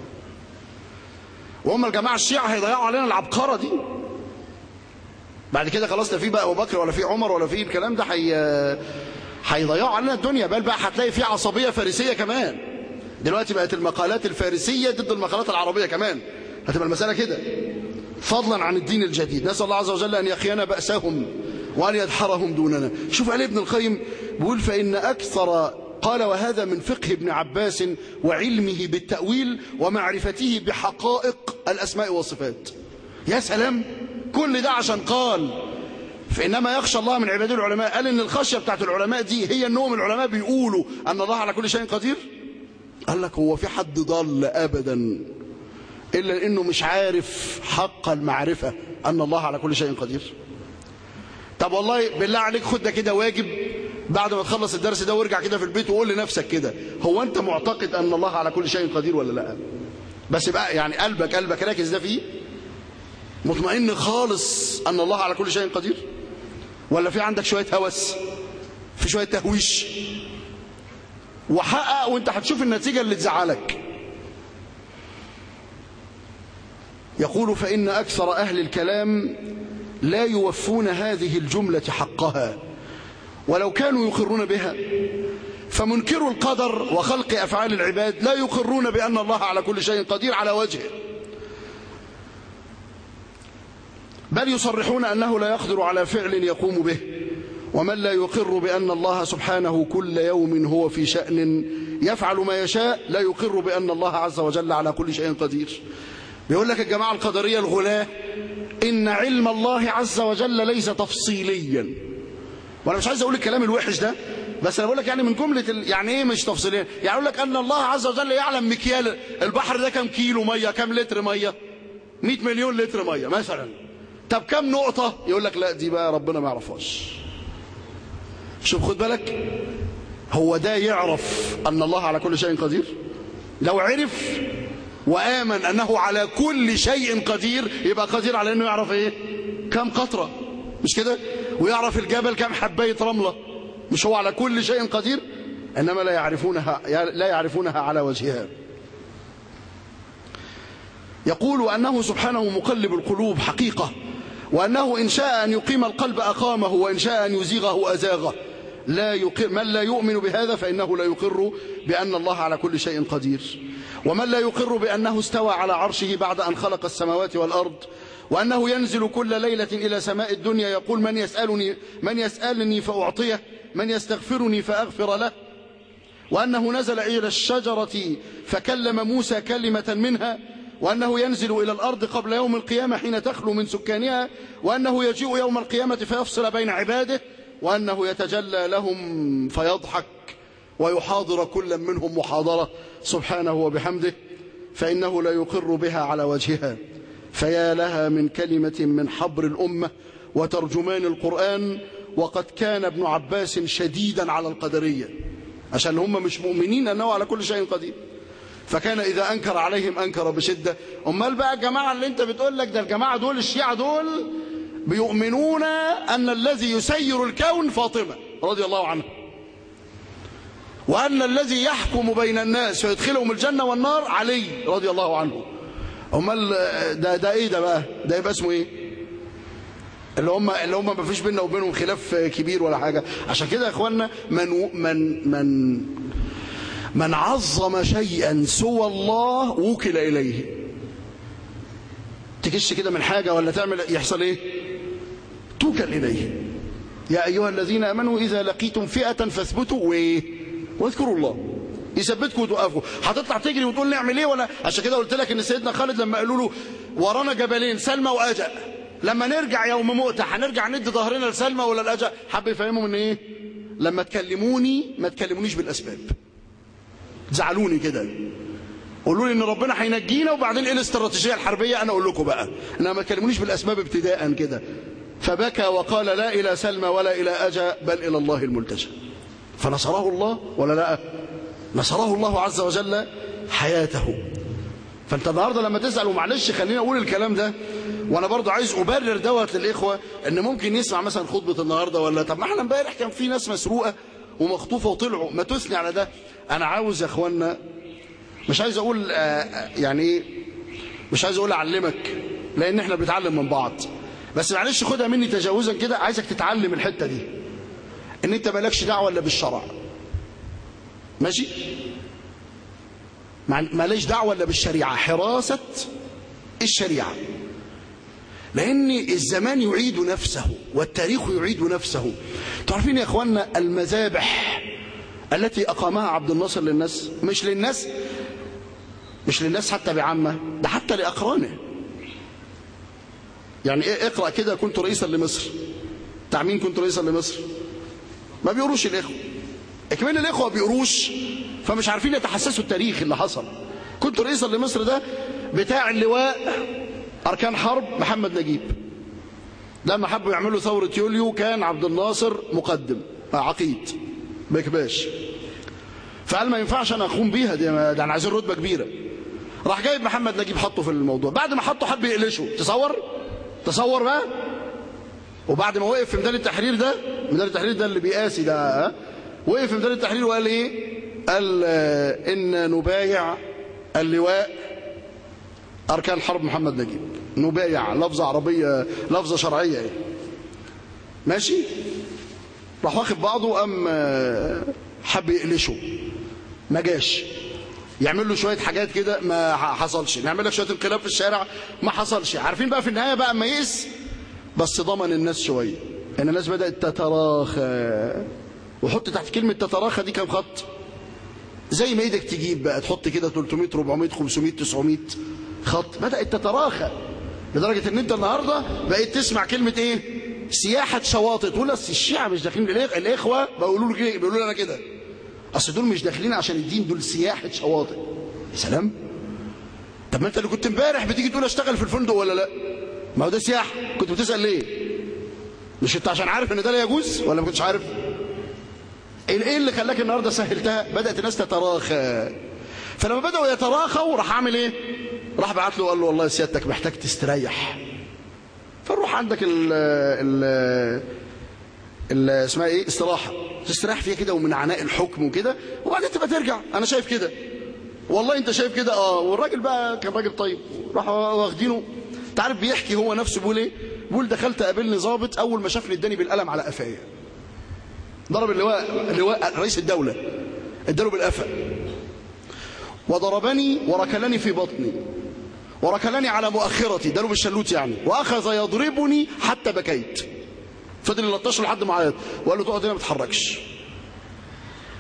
وهم الجماعة الشيعة هيضيعوا علينا العبقرة دي بعد كده خلاص لا في بقى ابو بكر ولا في عمر ولا في الكلام ده حي... هيضيعوا علينا الدنيا بل بقى هتلاقي في عصبية فارسية كمان دلوقتي بقت المقالات الفارسية ضد المقالات العربية كمان هتبقى المسألة كده فضلا عن الدين الجديد نسأل الله عز وجل أن يخينا بأسهم وأن يدحرهم دوننا شوف علي ابن القيم بيقول فإن أكثر قال وهذا من فقه ابن عباس وعلمه بالتأويل ومعرفته بحقائق الأسماء والصفات يا سلام كل ده عشان قال فإنما يخشى الله من عباده العلماء قال إن الخشية بتاعت العلماء دي هي أنهم العلماء بيقولوا أن الله على كل شيء قدير قال لك هو في حد ضل أبدا إلا إنه مش عارف حق المعرفة أن الله على كل شيء قدير طب والله بالله عليك خد ده كده واجب بعد ما تخلص الدرس ده وارجع كده في البيت وقول لنفسك كده هو أنت معتقد أن الله على كل شيء قدير ولا لا بس بقى يعني قلبك قلبك راكز ده فيه مطمئن خالص أن الله على كل شيء قدير ولا في عندك شوية هوس في شوية تهويش وحقق وانت هتشوف النتيجة اللي تزعلك يقول فإن أكثر أهل الكلام لا يوفون هذه الجملة حقها ولو كانوا يقرون بها فمنكروا القدر وخلق أفعال العباد لا يقرون بأن الله على كل شيء قدير على وجهه بل يصرحون أنه لا يقدر على فعل يقوم به ومن لا يقر بأن الله سبحانه كل يوم هو في شأن يفعل ما يشاء لا يقر بأن الله عز وجل على كل شيء قدير بيقول لك الجماعة القدرية الغلاة إن علم الله عز وجل ليس تفصيليا وأنا مش عايز أقول الكلام الوحش ده بس أنا بقول لك يعني من جملة ال... يعني إيه مش تفصيليا يعني أقول لك أن الله عز وجل يعلم مكيال البحر ده كم كيلو مية كم لتر مية 100 مليون لتر مية مثلا طب كم نقطة يقول لك لا دي بقى ربنا ما يعرفهاش شوف خد بالك هو ده يعرف أن الله على كل شيء قدير لو عرف وآمن أنه على كل شيء قدير يبقى قدير على أنه يعرف إيه كم قطرة مش كده ويعرف الجبل كم حباية رملة مش هو على كل شيء قدير إنما لا يعرفونها لا يعرفونها على وجهها يقول أنه سبحانه مقلب القلوب حقيقة وأنه إن شاء أن يقيم القلب أقامه وإن شاء أن يزيغه أزاغه لا يقر من لا يؤمن بهذا فإنه لا يقر بأن الله على كل شيء قدير ومن لا يقر بأنه استوى على عرشه بعد أن خلق السماوات والأرض وأنه ينزل كل ليلة إلى سماء الدنيا يقول من يسألني من يسألني فأعطيه من يستغفرني فأغفر له وأنه نزل إلى الشجرة فكلم موسى كلمة منها وأنه ينزل إلى الأرض قبل يوم القيامة حين تخلو من سكانها وأنه يجيء يوم القيامة فيفصل بين عباده وأنه يتجلى لهم فيضحك ويحاضر كل منهم محاضرة سبحانه وبحمده فإنه لا يقر بها على وجهها فيا لها من كلمة من حبر الأمة وترجمان القرآن وقد كان ابن عباس شديدا على القدرية عشان هم مش مؤمنين أنه على كل شيء قدير فكان إذا أنكر عليهم أنكر بشدة أمال بقى الجماعة اللي أنت بتقول لك ده الجماعة دول الشيعة دول بيؤمنون أن الذي يسير الكون فاطمة رضي الله عنها وأن الذي يحكم بين الناس ويدخلهم الجنة والنار علي رضي الله عنه أمال ده, ده إيه ده بقى ده يبقى اسمه إيه اللي هم اللي هم ما فيش بيننا وبينهم خلاف كبير ولا حاجة عشان كده يا اخوانا من من من من عظم شيئا سوى الله وكل إليه تكش كده من حاجة ولا تعمل يحصل ايه توكل إليه يا أيها الذين أمنوا إذا لقيتم فئة فاثبتوا وايه واذكروا الله يثبتكم وتوقفوا هتطلع تجري وتقول نعمل ايه ولا عشان كده قلت لك ان سيدنا خالد لما قالوا له ورانا جبلين سلمى واجأ لما نرجع يوم مؤتة هنرجع ندي ظهرنا لسلمى ولا الأجأ حب يفهمهم ان ايه لما تكلموني ما تكلمونيش بالأسباب زعلوني كده قولوا لي ان ربنا هينجينا وبعدين ايه الاستراتيجيه الحربيه انا اقول لكم بقى انما ما تكلمونيش بالاسباب ابتداء كده فبكى وقال لا الى سلمى ولا الى اجا بل الى الله الملتجا فنصره الله ولا لا نصره الله عز وجل حياته فانت النهارده لما تسال ومعلش خليني اقول الكلام ده وانا برضو عايز ابرر دوت للاخوه ان ممكن يسمع مثلا خطبه النهارده ولا طب ما احنا امبارح كان في ناس مسروقه ومخطوفه وطلعوا ما تثني على ده انا عاوز يا اخوانا مش عايز اقول يعني ايه مش عايز اقول اعلمك لان احنا بنتعلم من بعض بس معلش خدها مني تجاوزا كده عايزك تتعلم الحته دي ان انت مالكش دعوه الا بالشرع ماشي ماليش دعوه الا بالشريعه حراسه الشريعه لان الزمان يعيد نفسه والتاريخ يعيد نفسه تعرفين يا اخوانا المذابح التي اقامها عبد الناصر للناس مش للناس مش للناس حتى بعامة ده حتى لأقرانه يعني ايه اقرأ كده كنت رئيسا لمصر بتاع مين كنت رئيسا لمصر ما بيقروش الإخوة اكمل الإخوة بيقروش فمش عارفين يتحسسوا التاريخ اللي حصل كنت رئيسا لمصر ده بتاع اللواء أركان حرب محمد نجيب لما حبوا يعملوا ثورة يوليو كان عبد الناصر مقدم عقيد بكباش فقال ما ينفعش انا اقوم بيها دي ده انا عايزين رتبه كبيره راح جايب محمد نجيب حطه في الموضوع بعد ما حطه حب يقلشه تصور تصور بقى وبعد ما وقف في ميدان التحرير ده ميدان التحرير ده اللي بيقاسي ده ها وقف في ميدان التحرير وقال ايه قال ان نبايع اللواء اركان حرب محمد نجيب نبايع لفظه عربيه لفظه شرعيه ايه ماشي راح واخد بعضه وقام حب يقلشه ما جاش يعمل له شويه حاجات كده ما حصلش نعمل لك شويه انقلاب في الشارع ما حصلش عارفين بقى في النهايه بقى اما يئس بس ضمن الناس شويه ان الناس بدات تتراخى وحط تحت كلمه تتراخى دي كام خط زي ما ايدك تجيب بقى تحط كده 300 400 500 900 خط بدات تتراخى لدرجه ان انت النهارده بقيت تسمع كلمه ايه سياحه شواطئ تقول اصل الشيعه مش داخلين الاخوه بيقولوا له كده بيقولوا لي انا كده اصل دول مش داخلين عشان الدين دول سياحه شواطئ يا سلام طب ما انت اللي كنت امبارح بتيجي تقول اشتغل في الفندق ولا لا ما هو ده سياحه كنت بتسال ليه مش انت عشان عارف ان ده لا يجوز ولا ما كنتش عارف ايه اللي خلاك النهارده سهلتها بدات الناس تتراخى فلما بداوا يتراخوا راح عامل ايه راح بعت له وقال له والله سيادتك محتاج تستريح فنروح عندك ال ال ال اسمها ايه استراحه تستريح فيها كده ومن عناء الحكم وكده وبعدين تبقى ترجع انا شايف كده والله انت شايف كده اه والراجل بقى كان راجل طيب راح واخدينه انت عارف بيحكي هو نفسه بيقول ايه بيقول دخلت قابلني ظابط اول ما شافني اداني بالقلم على قفايا ضرب اللواء اللواء رئيس الدوله اداله بالقفا وضربني وركلني في بطني وركلني على مؤخرتي اداله بالشلوت يعني واخذ يضربني حتى بكيت فضل يلطشه لحد ما عيط وقال له تقعد هنا ما تتحركش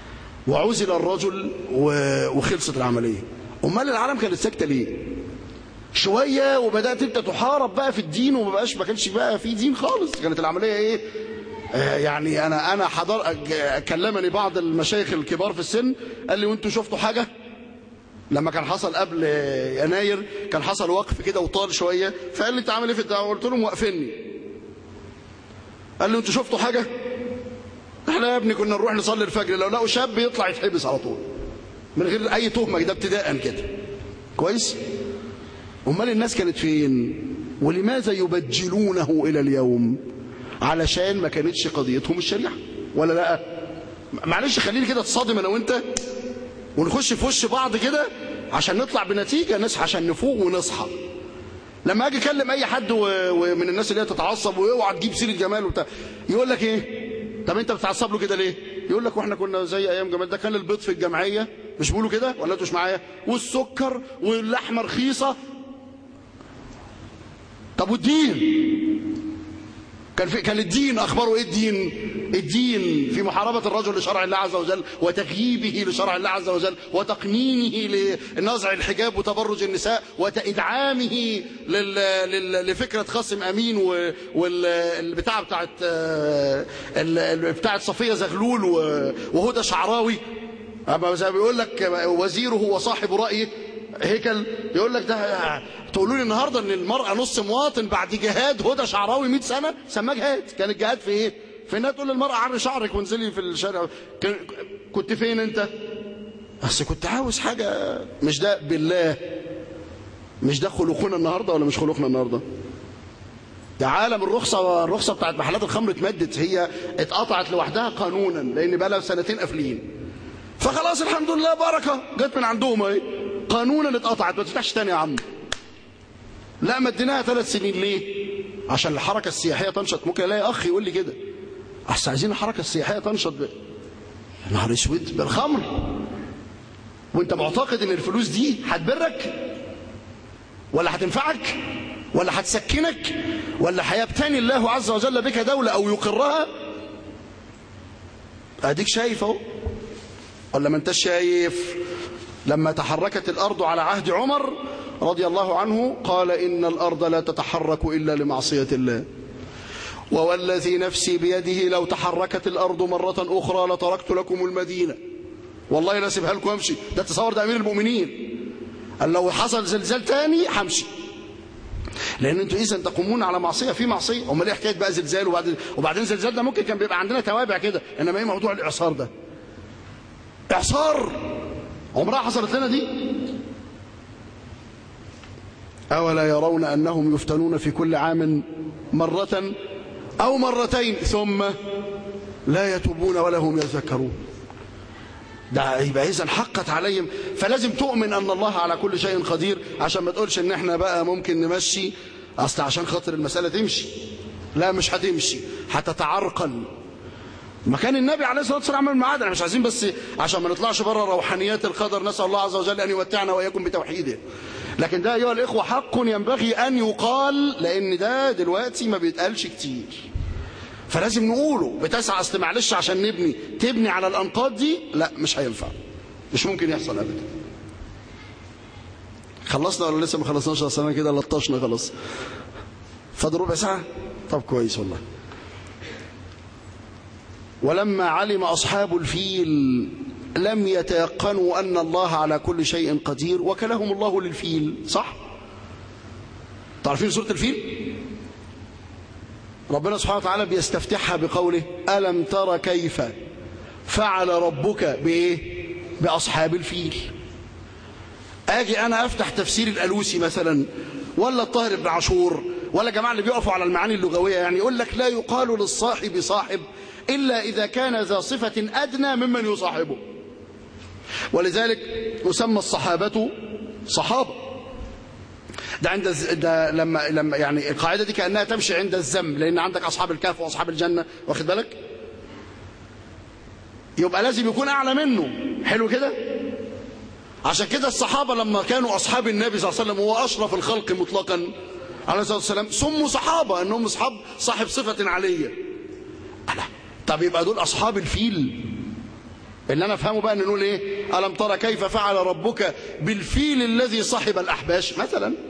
وعزل الرجل وخلصت العمليه امال العالم كانت ساكته ليه شوية وبدأت انت تحارب بقى في الدين وما بقاش ما كانش بقى في دين خالص كانت العملية ايه آه يعني انا انا حضر كلمني بعض المشايخ الكبار في السن قال لي وانتوا شفتوا حاجة لما كان حصل قبل يناير كان حصل وقف كده وطال شوية فقال لي انت عامل ايه في الدعوة قلت لهم وقفني قال لي انتوا شفتوا حاجة احنا يا ابني كنا نروح نصلي الفجر لو لقوا شاب يطلع يتحبس على طول من غير اي تهمة ده ابتداء كده كويس امال الناس كانت فين ولماذا يبجلونه الى اليوم علشان ما كانتش قضيتهم الشريعة ولا لا معلش خليني كده تصادم انا وانت ونخش في وش بعض كده عشان نطلع بنتيجة نصحى عشان نفوق ونصحى لما اجي اكلم اي حد ومن الناس اللي هي تتعصب واوعى تجيب سيره جمال وبتاع يقول لك ايه طب انت بتتعصب له كده ليه يقول لك واحنا كنا زي ايام جمال ده كان البيض في الجمعيه مش بيقولوا كده ولا انتوا مش معايا والسكر واللحمه رخيصه طب والدين كان في كان الدين اخباره ايه الدين الدين في محاربه الرجل لشرع الله عز وجل وتغييبه لشرع الله عز وجل وتقنينه لنزع الحجاب وتبرج النساء وادعامه لل... لل... لفكره خصم امين والبتاع بتاعت بتاعت صفيه زغلول وهدى شعراوي اما زي ما بيقول لك وزيره وصاحب رايه هيكل يقول لك ده تقولوا لي النهارده ان المراه نص مواطن بعد جهاد هدى شعراوي 100 سنه سماه جهاد كان الجهاد في ايه في انها تقول للمراه عري شعرك وانزلي في الشارع كنت فين انت بس كنت عاوز حاجه مش ده بالله مش ده خلقنا النهارده ولا مش خلقنا النهارده ده عالم الرخصه الرخصه بتاعت محلات الخمر اتمدت هي اتقطعت لوحدها قانونا لان بقى لها سنتين قافلين فخلاص الحمد لله بركه جت من عندهم اهي قانونا اتقطعت ما تفتحش تاني يا عم لا مديناها ثلاث سنين ليه عشان الحركة السياحية تنشط ممكن الاقي اخ يقول لي كده احسن عايزين الحركة السياحية تنشط ب... نهار اسود بالخمر وانت معتقد ان الفلوس دي هتبرك ولا هتنفعك ولا هتسكنك ولا هيبتني الله عز وجل بك دولة او يقرها اديك شايف اهو ولا ما انتش شايف لما تحركت الأرض على عهد عمر رضي الله عنه قال إن الأرض لا تتحرك إلا لمعصية الله ووالذي نفسي بيده لو تحركت الأرض مرة أخرى لتركت لكم المدينة والله لا سيبها لكم امشي ده تصور ده أمير المؤمنين قال لو حصل زلزال تاني همشي لان انتوا اذا تقومون على معصيه في معصيه امال ايه حكايه بقى زلزال وبعدين وبعدين زلزال ده ممكن كان بيبقى عندنا توابع كده انما ايه موضوع الاعصار ده اعصار عمرها حصلت لنا دي أولا يرون أنهم يفتنون في كل عام مرة أو مرتين ثم لا يتوبون ولا هم يذكرون ده يبقى إذا حقت عليهم فلازم تؤمن أن الله على كل شيء قدير عشان ما تقولش إن إحنا بقى ممكن نمشي أصل عشان خاطر المسألة تمشي لا مش هتمشي هتتعرقل مكان النبي عليه الصلاه والسلام عمل معاد احنا مش عايزين بس عشان ما نطلعش بره روحانيات القدر نسال الله عز وجل ان يمتعنا واياكم بتوحيده لكن ده ايها الاخوه حق ينبغي ان يقال لان ده دلوقتي ما بيتقالش كتير فلازم نقوله بتسعى اصل معلش عشان نبني تبني على الانقاض دي لا مش هينفع مش ممكن يحصل ابدا خلصنا ولا لسه ما خلصناش اصل كده لطشنا خلاص فاضل ربع ساعه طب كويس والله ولما علم أصحاب الفيل لم يتيقنوا أن الله على كل شيء قدير وكلهم الله للفيل صح؟ تعرفين سورة الفيل؟ ربنا سبحانه وتعالى بيستفتحها بقوله ألم تر كيف فعل ربك بإيه؟ بأصحاب الفيل أجي أنا أفتح تفسير الألوسي مثلا ولا الطاهر بن عاشور ولا جماعة اللي بيقفوا على المعاني اللغوية يعني يقول لك لا يقال للصاحب صاحب إلا إذا كان ذا صفة أدنى ممن يصاحبه ولذلك يسمى الصحابة صحابة ده عند ده لما لما يعني القاعده دي كانها تمشي عند الذم لان عندك اصحاب الكهف واصحاب الجنه واخد بالك يبقى لازم يكون اعلى منه حلو كده عشان كده الصحابه لما كانوا اصحاب النبي صلى الله عليه وسلم وهو اشرف الخلق مطلقا عليه الصلاه والسلام سموا صحابه انهم اصحاب صاحب صفه عليه ألا. طب يبقى دول اصحاب الفيل اللي انا افهمه بقى ان نقول ايه الم ترى كيف فعل ربك بالفيل الذي صحب الاحباش مثلا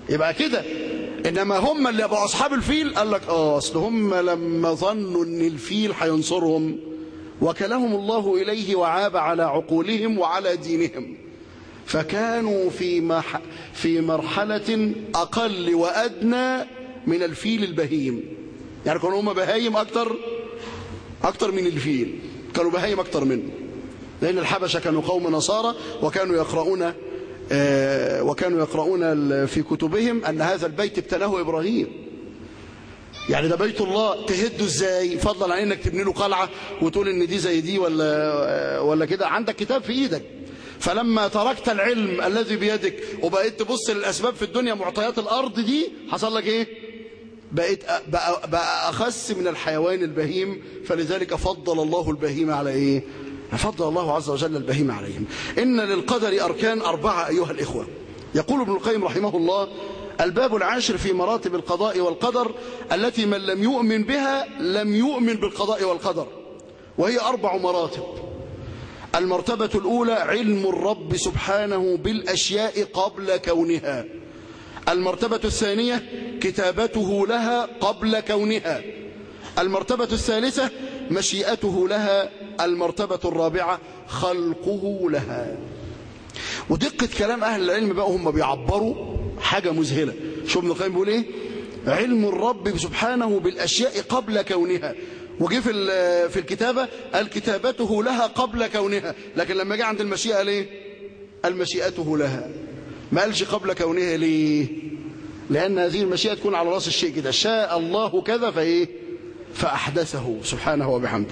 يبقى كده انما هم اللي ابقوا اصحاب الفيل قال لك اه اصل هم لما ظنوا ان الفيل هينصرهم وكلهم الله اليه وعاب على عقولهم وعلى دينهم فكانوا في مح في مرحله اقل وادنى من الفيل البهيم يعني كانوا هم بهايم اكتر اكتر من الفيل كانوا بهايم اكتر منه لان الحبشه كانوا قوم نصارى وكانوا يقرؤون آه وكانوا يقرؤون في كتبهم ان هذا البيت ابتناه ابراهيم يعني ده بيت الله تهده ازاي فضلا عن انك تبني له قلعه وتقول ان دي زي دي ولا ولا كده عندك كتاب في ايدك فلما تركت العلم الذي بيدك وبقيت تبص للاسباب في الدنيا معطيات الارض دي حصل لك ايه بقيت بقى, بقى اخس من الحيوان البهيم فلذلك فضل الله البهيم على ايه فضل الله عز وجل البهيم عليهم ان للقدر اركان اربعه ايها الاخوه يقول ابن القيم رحمه الله الباب العاشر في مراتب القضاء والقدر التي من لم يؤمن بها لم يؤمن بالقضاء والقدر وهي أربع مراتب المرتبة الأولى علم الرب سبحانه بالأشياء قبل كونها المرتبة الثانية كتابته لها قبل كونها المرتبة الثالثة مشيئته لها المرتبة الرابعة خلقه لها ودقة كلام أهل العلم بقى هم بيعبروا حاجة مذهلة شو ابن القيم بيقول ايه علم الرب سبحانه بالأشياء قبل كونها وجه في في الكتابة قال كتابته لها قبل كونها لكن لما جه عند المشيئة ليه قال مشيئته لها ما قالش قبل كونها ليه لأن هذه المشيئة تكون على رأس الشيء كده شاء الله كذا فإيه فأحدثه سبحانه وبحمده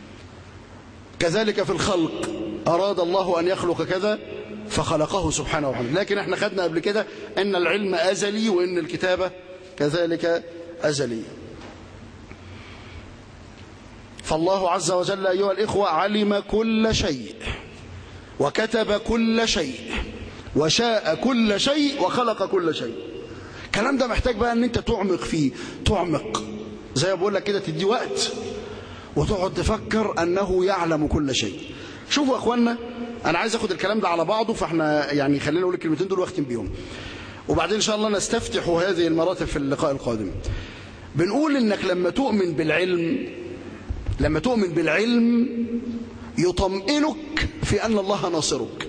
كذلك في الخلق أراد الله أن يخلق كذا فخلقه سبحانه وتعالى لكن احنا خدنا قبل كده ان العلم ازلي وان الكتابه كذلك ازليه فالله عز وجل ايها الاخوه علم كل شيء وكتب كل شيء وشاء كل شيء وخلق كل شيء الكلام ده محتاج بقى ان انت تعمق فيه تعمق زي ما بقول لك كده تدي وقت وتقعد تفكر انه يعلم كل شيء شوفوا يا اخوانا انا عايز اخد الكلام ده على بعضه فاحنا يعني خلينا نقول الكلمتين دول واختم بيهم وبعدين ان شاء الله نستفتح هذه المراتب في اللقاء القادم بنقول انك لما تؤمن بالعلم لما تؤمن بالعلم يطمئنك في ان الله ناصرك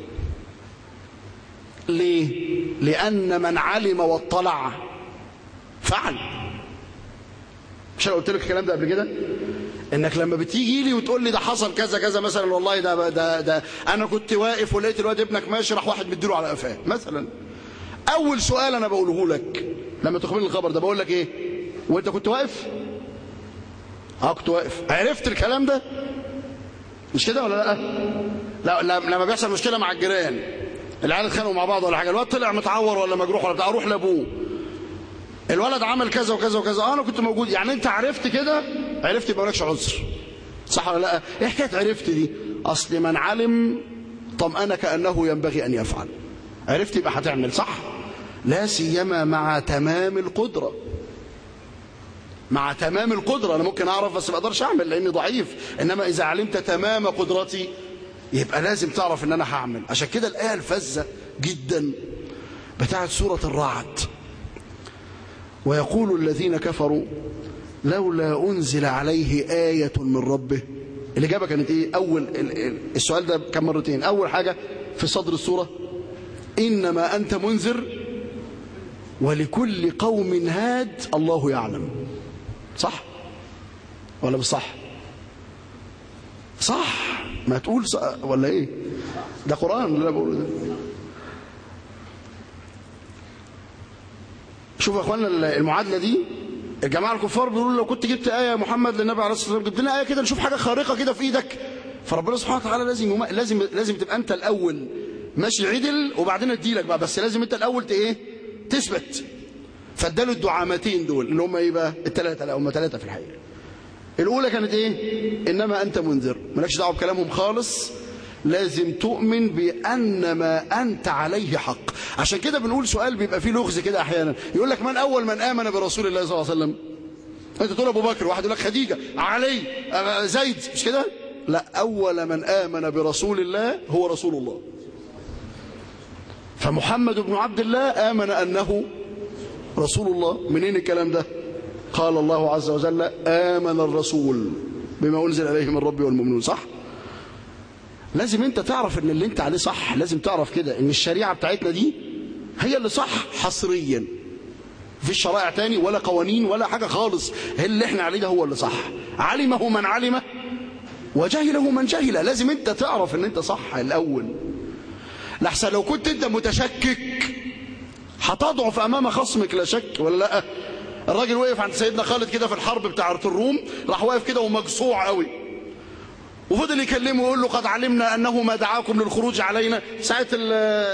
ليه لان من علم واطلع فعل مش انا قلت لك الكلام ده قبل كده انك لما بتيجي لي وتقول لي ده حصل كذا كذا مثلا والله ده ده ده انا كنت واقف ولقيت الواد ابنك ماشي راح واحد مديله على قفاه مثلا اول سؤال انا بقوله لك لما تخبرني الخبر ده بقول لك ايه وانت كنت واقف اه كنت واقف عرفت الكلام ده مش كده ولا لا لا لما بيحصل مشكله مع الجيران العيال اتخانقوا مع بعض ولا حاجه الواد طلع متعور ولا مجروح ولا بتاع اروح لابوه الولد عمل كذا وكذا وكذا اه انا كنت موجود يعني انت عرفت كده عرفت يبقى مالكش عذر صح ولا لا ايه حكايه عرفت دي اصل من علم طمأن كانه ينبغي ان يفعل عرفت يبقى هتعمل صح لا سيما مع تمام القدره مع تمام القدره انا ممكن اعرف بس ما اقدرش اعمل لاني ضعيف انما اذا علمت تمام قدرتي يبقى لازم تعرف ان انا هعمل عشان كده الايه الفذه جدا بتاعت سوره الرعد ويقول الذين كفروا لولا أنزل عليه آية من ربه الإجابة كانت إيه أول السؤال ده كان مرتين أول حاجة في صدر السورة إنما أنت منذر ولكل قوم هاد الله يعلم صح ولا مش صح صح ما تقول صح ولا ايه ده قرآن اللي انا بقوله ده شوف يا اخوانا المعادله دي الجماعه الكفار بيقولوا لو كنت جبت ايه يا محمد للنبي عليه الصلاه والسلام جبت لنا ايه كده نشوف حاجه خارقه كده في ايدك فربنا سبحانه وتعالى لازم يم... لازم لازم تبقى انت الاول ماشي عدل وبعدين اديلك بقى بس لازم انت الاول ت ايه تثبت فاداله الدعامتين دول اللي هم ايه بقى الثلاثه لا هم ثلاثه في الحقيقه الاولى كانت ايه انما انت منذر مالكش دعوه بكلامهم خالص لازم تؤمن بأن ما أنت عليه حق عشان كده بنقول سؤال بيبقى فيه لغز كده أحيانا يقول لك من أول من آمن برسول الله صلى الله عليه وسلم أنت تقول أبو بكر واحد يقول لك خديجة علي زيد مش كده لا أول من آمن برسول الله هو رسول الله فمحمد بن عبد الله آمن أنه رسول الله منين الكلام ده قال الله عز وجل آمن الرسول بما أنزل إليه من ربي والمؤمنون صح لازم انت تعرف ان اللي انت عليه صح لازم تعرف كده ان الشريعة بتاعتنا دي هي اللي صح حصريا في شرائع تاني ولا قوانين ولا حاجة خالص اللي احنا عليه ده هو اللي صح علمه من علم وجهله من جهل لازم انت تعرف ان انت صح الاول لحسن لو كنت انت متشكك هتضعف امام خصمك لا شك ولا لا الراجل وقف عند سيدنا خالد كده في الحرب بتاعه الروم راح واقف كده ومجصوع قوي وفضل يكلمه ويقول له قد علمنا انه ما دعاكم للخروج علينا ساعه ال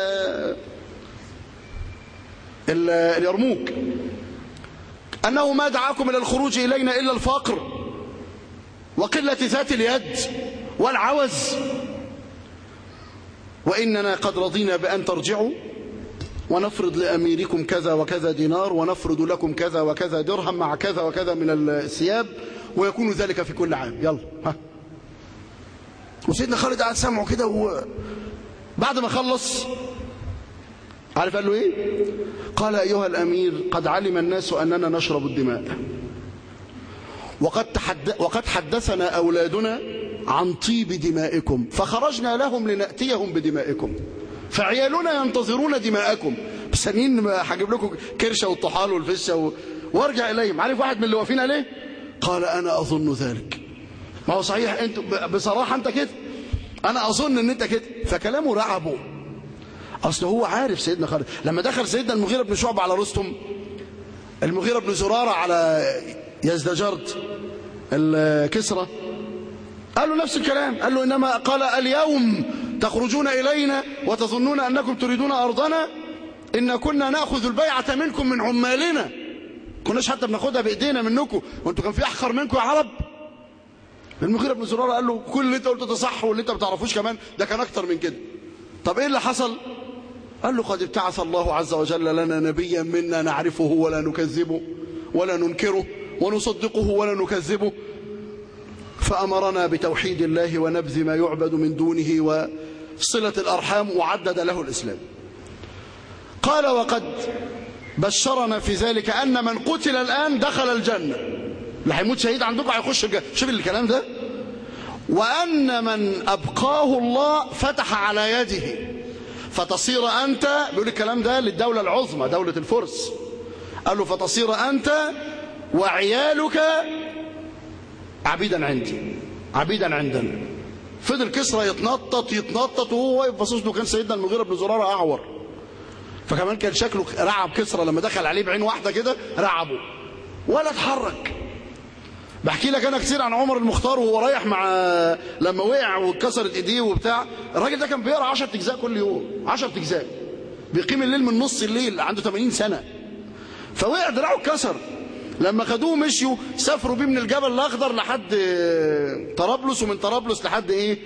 ال اليرموك انه ما دعاكم الى الخروج الينا الا الفقر وقله ذات اليد والعوز واننا قد رضينا بان ترجعوا ونفرض لأميركم كذا وكذا دينار ونفرض لكم كذا وكذا درهم مع كذا وكذا من الثياب ويكون ذلك في كل عام يلا ها وسيدنا خالد قاعد سامعه كده وبعد ما خلص عارف قال له ايه قال ايها الامير قد علم الناس اننا نشرب الدماء وقد تحد وقد حدثنا اولادنا عن طيب دمائكم فخرجنا لهم لناتيهم بدمائكم فعيالنا ينتظرون دماءكم بسنين هجيب لكم كرشه والطحال والفشه و... وارجع اليهم عارف واحد من اللي واقفين عليه قال انا اظن ذلك ما هو صحيح انت بصراحه انت كده انا اظن ان انت كده فكلامه رعبه اصل هو عارف سيدنا خالد لما دخل سيدنا المغيره بن شعبه على رستم المغيره بن زراره على يزدجرد الكسرى قال له نفس الكلام قال له انما قال اليوم تخرجون إلينا وتظنون أنكم تريدون أرضنا إن كنا نأخذ البيعة منكم من عمالنا كناش حتى بناخدها بإيدينا منكم وانتوا كان في أحقر منكم يا عرب المغيرة بن زرارة قال له كل اللي انت قلته ده صح واللي انت ما بتعرفوش كمان ده كان أكتر من كده طب إيه اللي حصل قال له قد ابتعث الله عز وجل لنا نبيا منا نعرفه ولا نكذبه ولا ننكره ونصدقه ولا نكذبه فأمرنا بتوحيد الله ونبذ ما يعبد من دونه وصلة الأرحام وعدد له الإسلام قال وقد بشرنا في ذلك أن من قتل الآن دخل الجنة اللي هيموت شهيد عندكم هيخش الجنة شوف الكلام ده وأن من أبقاه الله فتح على يده فتصير أنت بيقول الكلام ده للدولة العظمى دولة الفرس قال له فتصير أنت وعيالك عبيدا عندي عبيدا عندنا فضل كسرى يتنطط يتنطط وهو واقف باصص له كان سيدنا المغيرة بن زرارة أعور فكمان كان شكله رعب كسرى لما دخل عليه بعين واحدة كده رعبه ولا اتحرك بحكي لك انا كتير عن عمر المختار وهو رايح مع لما وقع واتكسرت ايديه وبتاع الراجل ده كان بيقرا 10 اجزاء كل يوم 10 اجزاء بيقيم الليل من نص الليل عنده 80 سنه فوقع دراعه اتكسر لما خدوه مشيوا سافروا بيه من الجبل الاخضر لحد طرابلس ومن طرابلس لحد ايه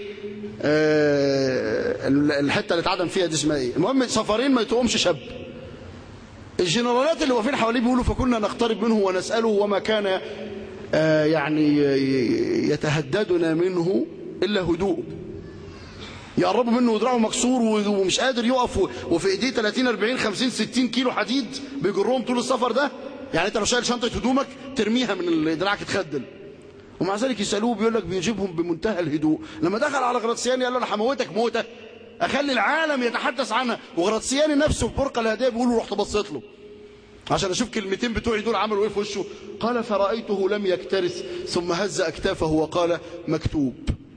آه الحته اللي اتعدم فيها دي اسمها ايه المهم سفرين ما يتقومش شاب الجنرالات اللي واقفين حواليه بيقولوا فكنا نقترب منه ونساله وما كان آه يعني يتهددنا منه الا هدوء يقربوا منه ودراعه مكسور ومش قادر يقف وفي ايديه 30 40 50 60 كيلو حديد بيجرهم طول السفر ده يعني انت لو شايل شنطه هدومك ترميها من دراعك تخدل ومع ذلك يسالوه بيقول لك بيجيبهم بمنتهى الهدوء لما دخل على غراتسياني قال له انا هموتك موته اخلي العالم يتحدث عنها وغراتسياني نفسه في برقه الهديه بيقول له رحت بصيت له عشان اشوف كلمتين بتوعي دول عملوا ايه في وشه قال فرايته لم يكترث ثم هز اكتافه وقال مكتوب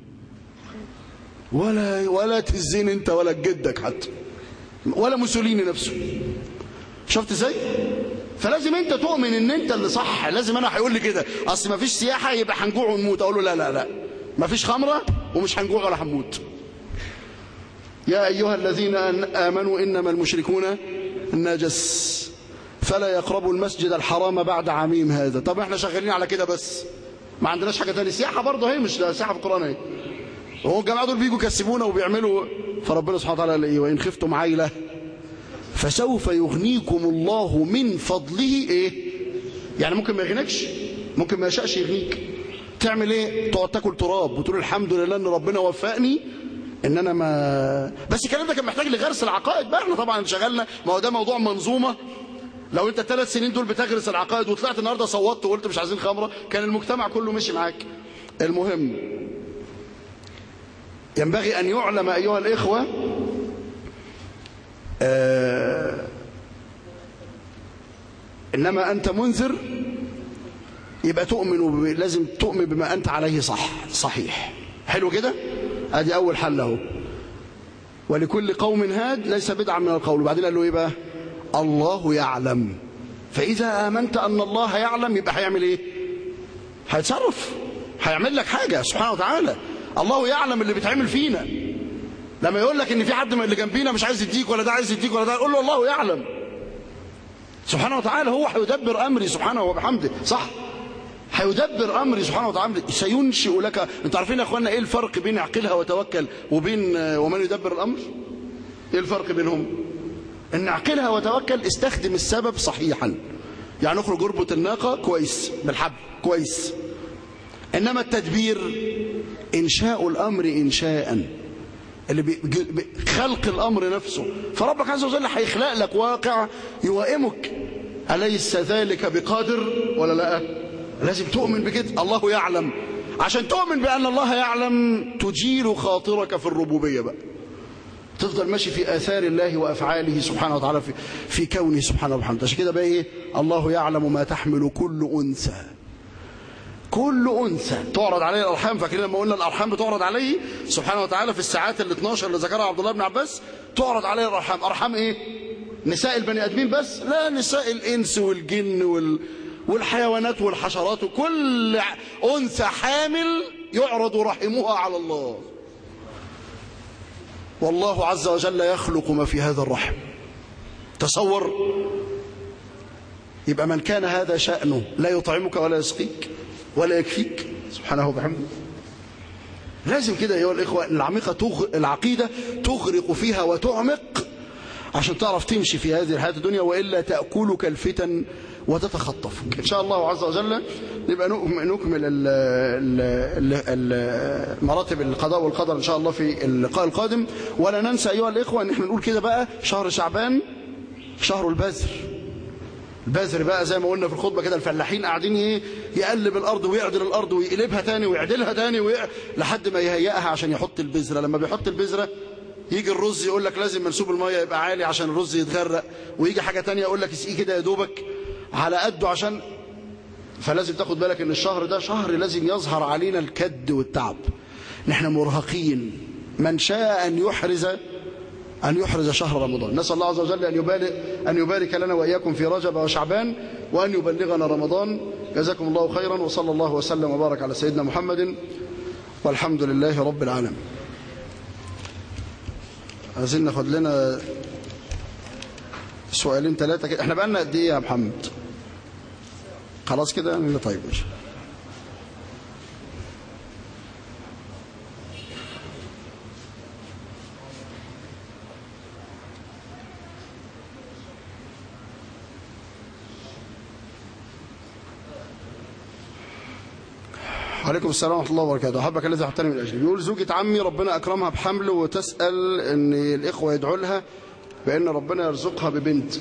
ولا ولا تهزين انت ولا جدك حتى ولا موسوليني نفسه شفت ازاي فلازم انت تؤمن ان انت اللي صح لازم انا هيقول لي كده اصل ما فيش سياحه يبقى هنجوع ونموت اقول له لا لا لا ما فيش خمره ومش هنجوع ولا هنموت يا ايها الذين امنوا انما المشركون نجس فلا يقربوا المسجد الحرام بعد عامهم هذا طب احنا شغالين على كده بس ما عندناش حاجه ثانيه سياحه برضه هي مش سياحه في القران اهي هو الجماعه دول بيجوا يكسبونا وبيعملوا فربنا سبحانه وتعالى قال ايه وان خفتم عيله فسوف يغنيكم الله من فضله ايه يعني ممكن ما يغنيكش ممكن ما يشاءش يغنيك تعمل ايه تقعد تاكل تراب وتقول الحمد لله ان ربنا وفقني ان انا ما بس الكلام ده كان محتاج لغرس العقائد بقى احنا طبعا انشغلنا ما هو ده موضوع منظومه لو انت الثلاث سنين دول بتغرس العقائد وطلعت النهارده صوتت وقلت مش عايزين خمره كان المجتمع كله مشي معاك المهم ينبغي ان يعلم ايها الاخوه آه انما انت منذر يبقى تؤمن ب... لازم تؤمن بما انت عليه صح صحيح حلو كده ادي اول حل اهو ولكل قوم هاد ليس بدعا من القول وبعدين قال له ايه بقى الله يعلم فاذا امنت ان الله يعلم يبقى هيعمل ايه هيتصرف هيعمل لك حاجه سبحانه وتعالى الله يعلم اللي بيتعمل فينا لما يقول لك ان في حد من اللي جنبينا مش عايز يديك ولا ده عايز يديك ولا ده قول له الله يعلم سبحانه وتعالى هو هيدبر امري سبحانه وبحمده صح هيدبر امري سبحانه وتعالى سينشئ لك انتوا عارفين يا اخوانا ايه الفرق بين اعقلها وتوكل وبين ومن يدبر الامر ايه الفرق بينهم ان اعقلها وتوكل استخدم السبب صحيحا يعني اخرج اربط الناقه كويس بالحبل كويس انما التدبير انشاء الامر انشاء اللي بي خلق الامر نفسه فربك عز وجل هيخلق لك واقع يوائمك اليس ذلك بقادر ولا لا لازم تؤمن بكده الله يعلم عشان تؤمن بان الله يعلم تجيل خاطرك في الربوبيه بقى تفضل ماشي في آثار الله وأفعاله سبحانه وتعالى في, في كونه سبحانه وبحمده عشان كده بقى إيه الله يعلم ما تحمل كل أنثى كل أنثى تعرض عليه الأرحام فاكرين لما قلنا الأرحام بتعرض عليه سبحانه وتعالى في الساعات ال 12 اللي ذكرها عبد الله بن عباس تعرض عليه الأرحام أرحام إيه نساء البني آدمين بس لا نساء الإنس والجن وال والحيوانات والحشرات وكل أنثى حامل يعرض رحمها على الله والله عز وجل يخلق ما في هذا الرحم تصور يبقى من كان هذا شأنه لا يطعمك ولا يسقيك ولا يكفيك سبحانه وبحمده لازم كده أيها الإخوة العميقة تغ... العقيدة تغرق فيها وتعمق عشان تعرف تمشي في هذه الحياة الدنيا وإلا تأكلك الفتن وتتخطفك إن شاء الله عز وجل نبقى نكمل ال ال ال مراتب القضاء والقدر إن شاء الله في اللقاء القادم ولا ننسى أيها الإخوة أن احنا نقول كده بقى شهر شعبان شهر البذر البذر بقى زي ما قلنا في الخطبة كده الفلاحين قاعدين ايه يقلب الأرض ويعدل الأرض ويقلبها تاني ويعدلها تاني وي... لحد ما يهيئها عشان يحط البذرة لما بيحط البذرة يجي الرز يقول لك لازم منسوب المية يبقى عالي عشان الرز يتغرق ويجي حاجة تانية يقول لك اسقيه كده يا دوبك على قده عشان فلازم تاخد بالك ان الشهر ده شهر لازم يظهر علينا الكد والتعب نحن مرهقين من شاء ان يحرز أن يحرز شهر رمضان نسأل الله عز وجل أن يبارك, أن يبارك لنا وإياكم في رجب وشعبان وأن يبلغنا رمضان جزاكم الله خيرا وصلى الله وسلم وبارك على سيدنا محمد والحمد لله رب العالمين عايزين ناخد لنا سؤالين ثلاثة كده احنا بقالنا قد ايه يا محمد خلاص كده يعني طيب ماشي عليكم السلام ورحمة الله وبركاته أحبك الذي أحبتني من أجلي بيقول زوجة عمي ربنا أكرمها بحمل وتسأل أن الإخوة يدعوا لها بأن ربنا يرزقها ببنت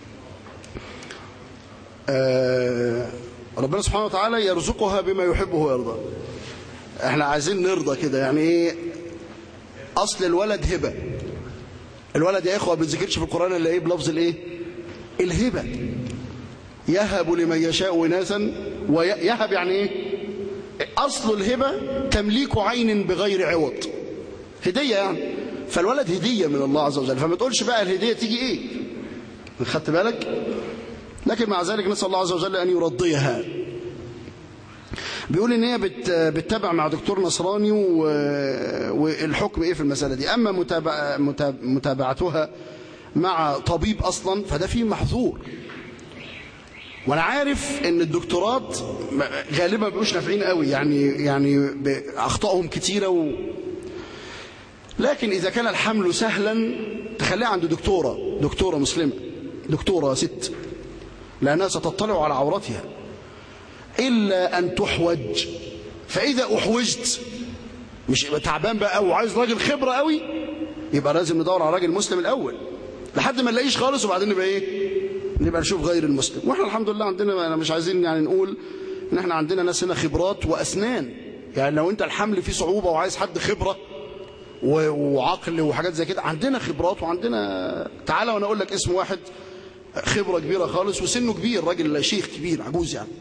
آه ربنا سبحانه وتعالى يرزقها بما يحبه ويرضى احنا عايزين نرضى كده يعني ايه أصل الولد هبة الولد يا إخوة ما بيتذكرش في القرآن إلا إيه بلفظ الإيه الهبة يهب لمن يشاء إناثا ويهب يعني إيه أصل الهبة تمليك عين بغير عوض هدية يعني فالولد هدية من الله عز وجل فما تقولش بقى الهدية تيجي إيه خدت بالك لكن مع ذلك نسأل الله عز وجل أن يرضيها بيقول ان هي بت بتتابع مع دكتور نصراني والحكم ايه في المسألة دي اما متابع متابعتها مع طبيب اصلا فده فيه محظور وانا عارف ان الدكتورات غالبا ما بيبقوش نافعين قوي يعني يعني اخطائهم كتيره و... لكن اذا كان الحمل سهلا تخليها عند دكتوره دكتوره مسلمه دكتوره ست لانها ستطلع على عورتها الا ان تحوج فاذا احوجت مش تعبان بقى او عايز راجل خبره قوي يبقى لازم ندور على راجل مسلم الاول لحد ما نلاقيش خالص وبعدين نبقى ايه نبقى نشوف غير المسلم واحنا الحمد لله عندنا انا مش عايزين يعني نقول ان احنا عندنا ناس هنا خبرات واسنان يعني لو انت الحمل فيه صعوبة وعايز حد خبرة و- وعقل وحاجات زي كده عندنا خبرات وعندنا تعالى وانا اقول لك اسم واحد خبرة كبيرة خالص وسنه كبير راجل شيخ كبير عجوز يعني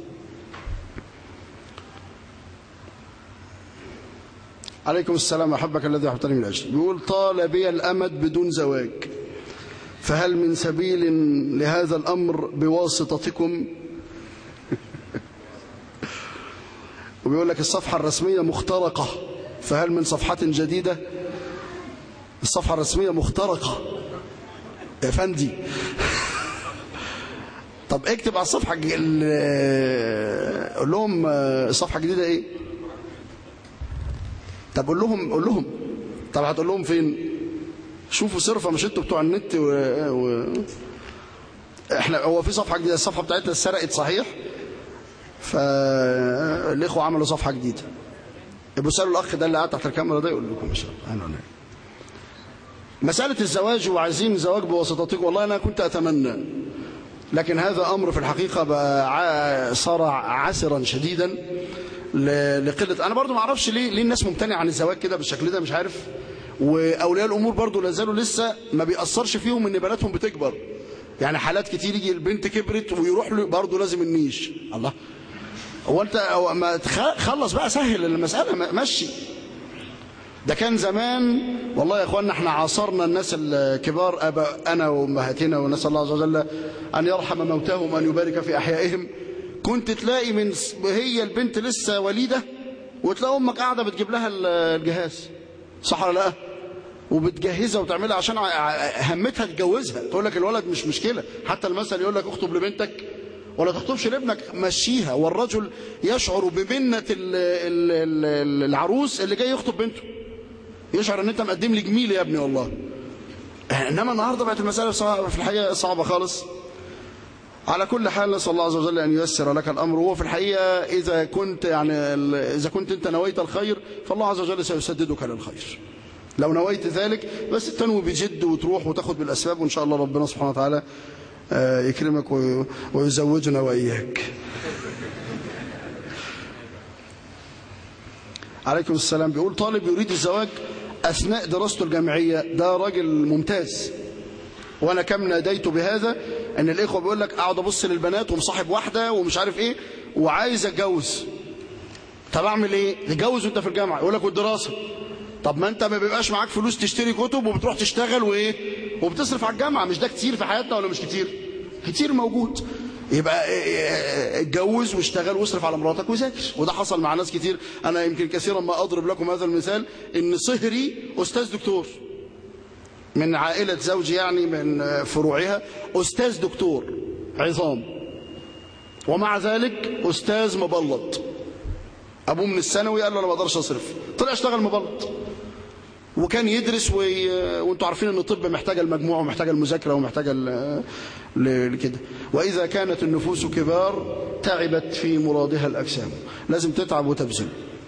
عليكم السلام أحبك الذي أحبتني من أجل بيقول طال بي الأمد بدون زواج فهل من سبيل لهذا الأمر بواسطتكم وبيقول لك الصفحة الرسمية مخترقة فهل من صفحة جديدة الصفحة الرسمية مخترقة يا فندي طب اكتب على الصفحة الج- ال- قول لهم آه، الصفحة الجديدة ايه طب قول لهم قول لهم طب هتقول لهم فين شوفوا صرفة مش انتوا بتوع النت و... و... احنا هو في صفحة جديدة الصفحة بتاعتنا اتسرقت صحيح فالاخوة عملوا صفحة جديدة يبقوا سألوا الأخ ده اللي قاعد تحت الكاميرا ده يقول لكم إن شاء الله أهلا وسهلا. مسألة الزواج وعايزين زواج بواسطتكم والله أنا كنت أتمنى لكن هذا أمر في الحقيقة بقى ع- صار عسرا شديدا ل- لقلة أنا برضو ما أعرفش ليه ليه الناس ممتنعة عن الزواج كده بالشكل ده مش عارف وأولياء الأمور برضو لازالوا لسه ما بيأثرش فيهم إن بناتهم بتكبر يعني حالات كتير يجي البنت كبرت ويروح له برضو لازم النيش الله هو أنت هو ما تخ- خلص بقى سهل المسألة م- مشي ده كان زمان والله يا اخوانا احنا عاصرنا الناس الكبار ابا انا وامهاتنا ونسال الله عز وجل ان يرحم موتاهم وان يبارك في احيائهم كنت تلاقي من س- هي البنت لسه وليده وتلاقي امك قاعده بتجيب لها ال- الجهاز صح ولا لا وبتجهزها وتعملها عشان ع- ع- همتها تجوزها تقول لك الولد مش مشكله حتى المثل يقول لك اخطب لبنتك ولا تخطبش لابنك مشيها والرجل يشعر بمنه ال- ال- ال- العروس اللي جاي يخطب بنته يشعر ان انت مقدم لي جميل يا ابني والله انما النهارده بقت المساله صعبة- في الحقيقه صعبه خالص على كل حال نسال الله عز وجل ان ييسر لك الامر وهو في الحقيقه اذا كنت يعني ال- اذا كنت انت نويت الخير فالله عز وجل سيسددك للخير لو نويت ذلك بس تنوي بجد وتروح وتاخد بالاسباب وان شاء الله ربنا سبحانه وتعالى آه، يكرمك وي- ويزوجنا واياك عليكم السلام بيقول طالب يريد الزواج أثناء دراسته الجامعية ده راجل ممتاز وأنا كم ناديت بهذا أن الإخوة بيقول لك أقعد أبص للبنات ومصاحب واحدة ومش عارف إيه وعايز أتجوز طب أعمل إيه؟ تتجوز وأنت في الجامعة يقول لك والدراسة طب ما أنت ما بيبقاش معاك فلوس تشتري كتب وبتروح تشتغل وإيه؟ وبتصرف على الجامعة مش ده كتير في حياتنا ولا مش كتير؟ كتير موجود يبقى اتجوز واشتغل واصرف على مراتك وذاكر وده حصل مع ناس كتير انا يمكن كثيرا ما اضرب لكم هذا المثال ان صهري استاذ دكتور من عائلة زوجي يعني من فروعها استاذ دكتور عظام ومع ذلك استاذ مبلط ابوه من الثانوي قال له انا ما اقدرش اصرف طلع اشتغل مبلط وكان يدرس وي... وانتوا عارفين ان الطب محتاجه المجموعه ومحتاجه المذاكره ومحتاجه ال... ل- لكده واذا كانت النفوس كبار تعبت في مرادها الاجسام لازم تتعب وتبذل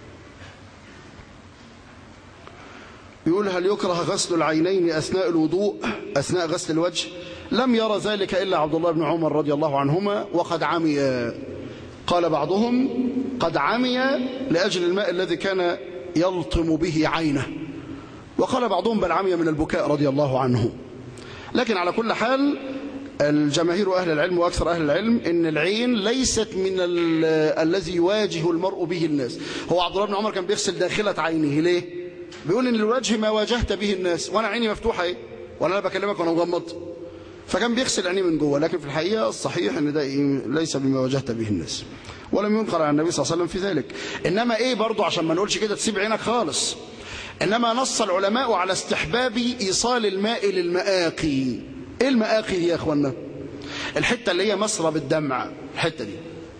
يقول هل يكره غسل العينين اثناء الوضوء اثناء غسل الوجه لم يرى ذلك الا عبد الله بن عمر رضي الله عنهما وقد عمي قال بعضهم قد عمي لاجل الماء الذي كان يلطم به عينه وقال بعضهم بل عمي من البكاء رضي الله عنه لكن على كل حال الجماهير أهل العلم وأكثر أهل العلم إن العين ليست من ال- الذي يواجه المرء به الناس هو عبد الله بن عمر كان بيغسل داخلة عينه ليه؟ بيقول إن الوجه ما واجهت به الناس وأنا عيني مفتوحة إيه؟ ولا أنا بكلمك وأنا مغمض فكان بيغسل عينيه من جوه لكن في الحقيقة الصحيح إن ده إيه؟ ليس بما واجهت به الناس ولم ينقل عن النبي صلى الله عليه وسلم في ذلك إنما إيه برضو عشان ما نقولش كده تسيب عينك خالص إنما نص العلماء على استحباب إيصال الماء للمآقي إيه المآقي دي يا أخوانا الحتة اللي هي مسرب الدمع الحتة دي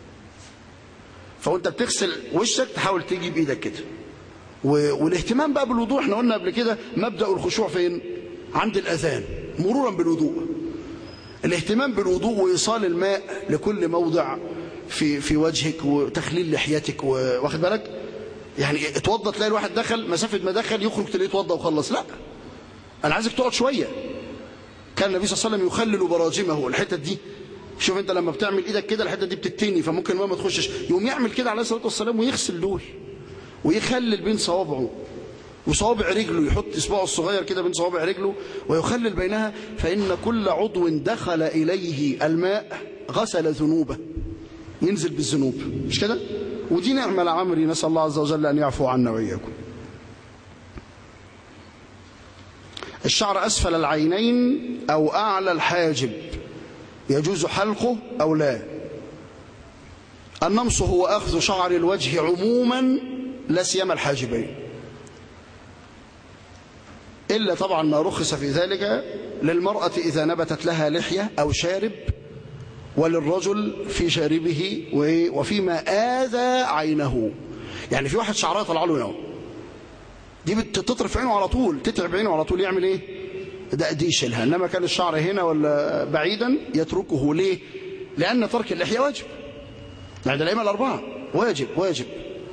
فوانت بتغسل وشك تحاول تيجي بإيدك كده و- والاهتمام بقى بالوضوء احنا قلنا قبل كده مبدأ الخشوع فين عند الأذان مرورا بالوضوء الاهتمام بالوضوء وإيصال الماء لكل موضع في في وجهك وتخليل لحيتك و- واخد بالك يعني اتوضى تلاقي الواحد دخل مسافة ما دخل يخرج تلاقيه اتوضى وخلص لا انا عايزك تقعد شوية كان النبي صلى الله عليه وسلم يخلل براجمه الحتة دي شوف انت لما بتعمل ايدك كده الحته دي بتتني فممكن ما تخشش يقوم يعمل كده عليه الصلاه والسلام ويغسل دول ويخلل بين صوابعه وصوابع رجله يحط اصبعه الصغير كده بين صوابع رجله ويخلل بينها فان كل عضو دخل اليه الماء غسل ذنوبه ينزل بالذنوب مش كده ودي نعمه لعمري نسال الله عز وجل ان يعفو عنا واياكم الشعر اسفل العينين او اعلى الحاجب يجوز حلقه او لا النمص هو اخذ شعر الوجه عموما لا سيما الحاجبين إلا طبعا ما رخص في ذلك للمرأة إذا نبتت لها لحية أو شارب وللرجل في شاربه وفيما آذى عينه يعني في واحد شعرها طلع له هنا دي بتطرف عينه على طول تتعب عينه على طول يعمل ايه ده دي يشيلها انما كان الشعر هنا ولا بعيدا يتركه ليه لأن ترك اللحية واجب عند الأئمة الأربعة واجب واجب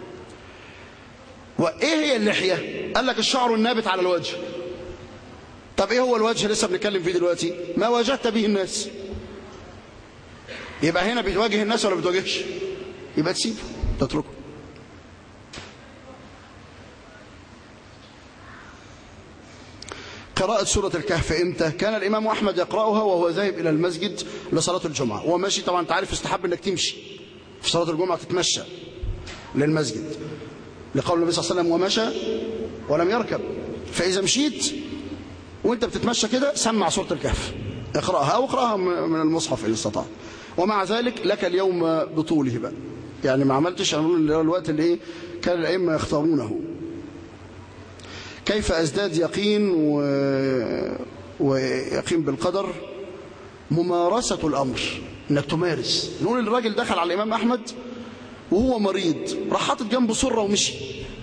وإيه هي اللحية قال لك الشعر النابت على الوجه طب ايه هو الوجه لسه بنتكلم فيه دلوقتي ما واجهت به الناس يبقى هنا بتواجه الناس ولا بتواجهش يبقى تسيبه تتركه قراءة سورة الكهف امتى كان الإمام أحمد يقرأها وهو ذاهب إلى المسجد لصلاة الجمعة وماشي طبعا انت عارف استحب انك تمشي في صلاة الجمعة تتمشى للمسجد لقول النبي صلى الله عليه وسلم ومشى ولم يركب فإذا مشيت وانت بتتمشى كده سمع سورة الكهف اقرأها أو اقرأها من المصحف إن استطاع ومع ذلك لك اليوم بطوله بقى يعني ما عملتش هنقول الوقت اللي ايه كان الأئمة يختارونه كيف أزداد يقين و... ويقين بالقدر ممارسة الأمر انك تمارس نقول الراجل دخل على الإمام أحمد وهو مريض راح حاطط جنبه سرة ومشي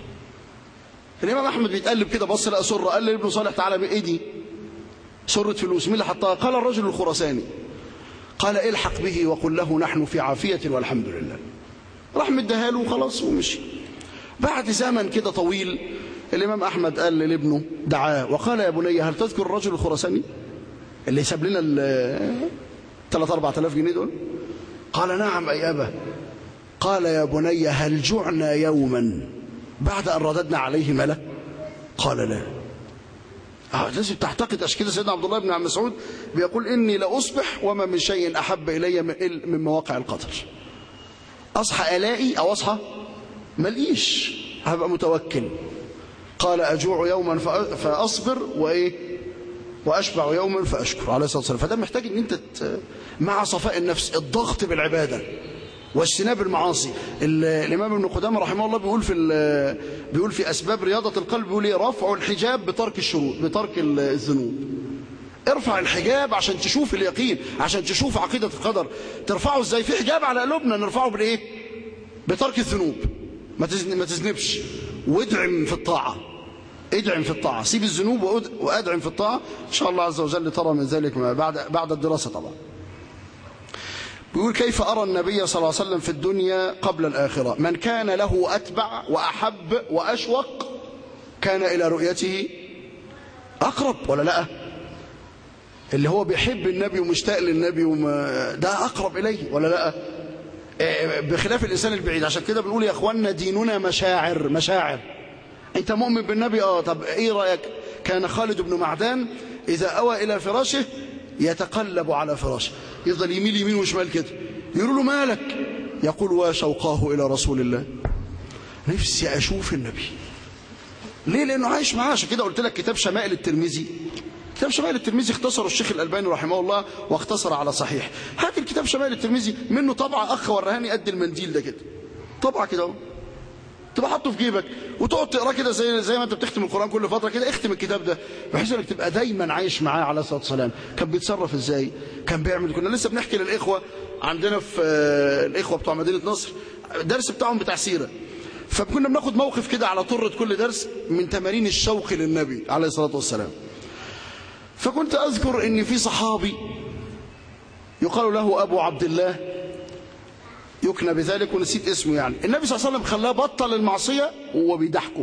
الإمام أحمد بيتقلب كده بص لقى سرة قال لابنه صالح تعالى بإيه دي سرة فلوس مين اللي حطها قال الرجل الخرساني قال الحق به وقل له نحن في عافية والحمد لله راح مديها له وخلاص ومشي بعد زمن كده طويل الإمام أحمد قال لابنه دعاه وقال يا بني هل تذكر الرجل الخرساني اللي ساب لنا ال 3 4000 جنيه دول قال نعم أي أبا قال يا بني هل جعنا يوما بعد أن رددنا عليه ملا قال لا آه لازم تعتقد عشان كده سيدنا عبد الله بن عم مسعود بيقول إني لأصبح وما من شيء أحب إلي من مواقع القدر أصحى ألاقي أو أصحى ملقيش هبقى متوكل قال أجوع يوما فأصبر وإيه وأشبع يوما فأشكر عليه الصلاة والسلام فده محتاج أن أنت مع صفاء النفس الضغط بالعبادة واجتناب المعاصي الإمام ابن قدامة رحمه الله بيقول في بيقول في أسباب رياضة القلب بيقول إيه رفع الحجاب بترك الشروط بترك الذنوب ارفع الحجاب عشان تشوف اليقين عشان تشوف عقيدة القدر ترفعه ازاي في حجاب على قلوبنا نرفعه بالايه بترك الذنوب ما ما تذنبش وادعم في الطاعة ادعم في الطاعة سيب الذنوب وادعم في الطاعة ان شاء الله عز وجل ترى من ذلك ما بعد بعد الدراسة طبعا بيقول كيف أرى النبي صلى الله عليه وسلم في الدنيا قبل الآخرة من كان له أتبع وأحب وأشوق كان إلى رؤيته أقرب ولا لا اللي هو بيحب النبي ومشتاق للنبي وما ده أقرب إليه ولا لا بخلاف الإنسان البعيد عشان كده بنقول يا أخوانا ديننا مشاعر مشاعر أنت مؤمن بالنبي آه طب إيه رأيك كان خالد بن معدان إذا أوى إلى فراشه يتقلب على فراشه يفضل يميل يمين وشمال كده يقولوا له مالك يقول وشوقاه إلى رسول الله نفسي أشوف النبي ليه لأنه عايش معاه عشان كده قلت لك كتاب شمائل الترمذي كتاب شمائل الترمذي اختصره الشيخ الألباني رحمه الله واختصر على صحيح هات الكتاب شمائل الترمذي منه طبعة أخ ورهاني قد المنديل ده كده طبعة كده اهو تبقى حاطه في جيبك وتقعد تقراه كده زي زي ما انت بتختم القرآن كل فترة كده اختم الكتاب ده بحيث انك تبقى دايما عايش معاه عليه الصلاة والسلام كان بيتصرف ازاي كان بيعمل كنا لسه بنحكي للإخوة عندنا في الإخوة بتوع مدينة نصر درس بتاعهم بتاع سيرة فكنا بناخد موقف كده على طرة كل درس من تمارين الشوق للنبي عليه الصلاة والسلام فكنت أذكر ان في صحابي يقال له أبو عبد الله يكنى بذلك ونسيت اسمه يعني النبي صلى الله عليه وسلم خلاه بطل المعصية وهو بيضحكه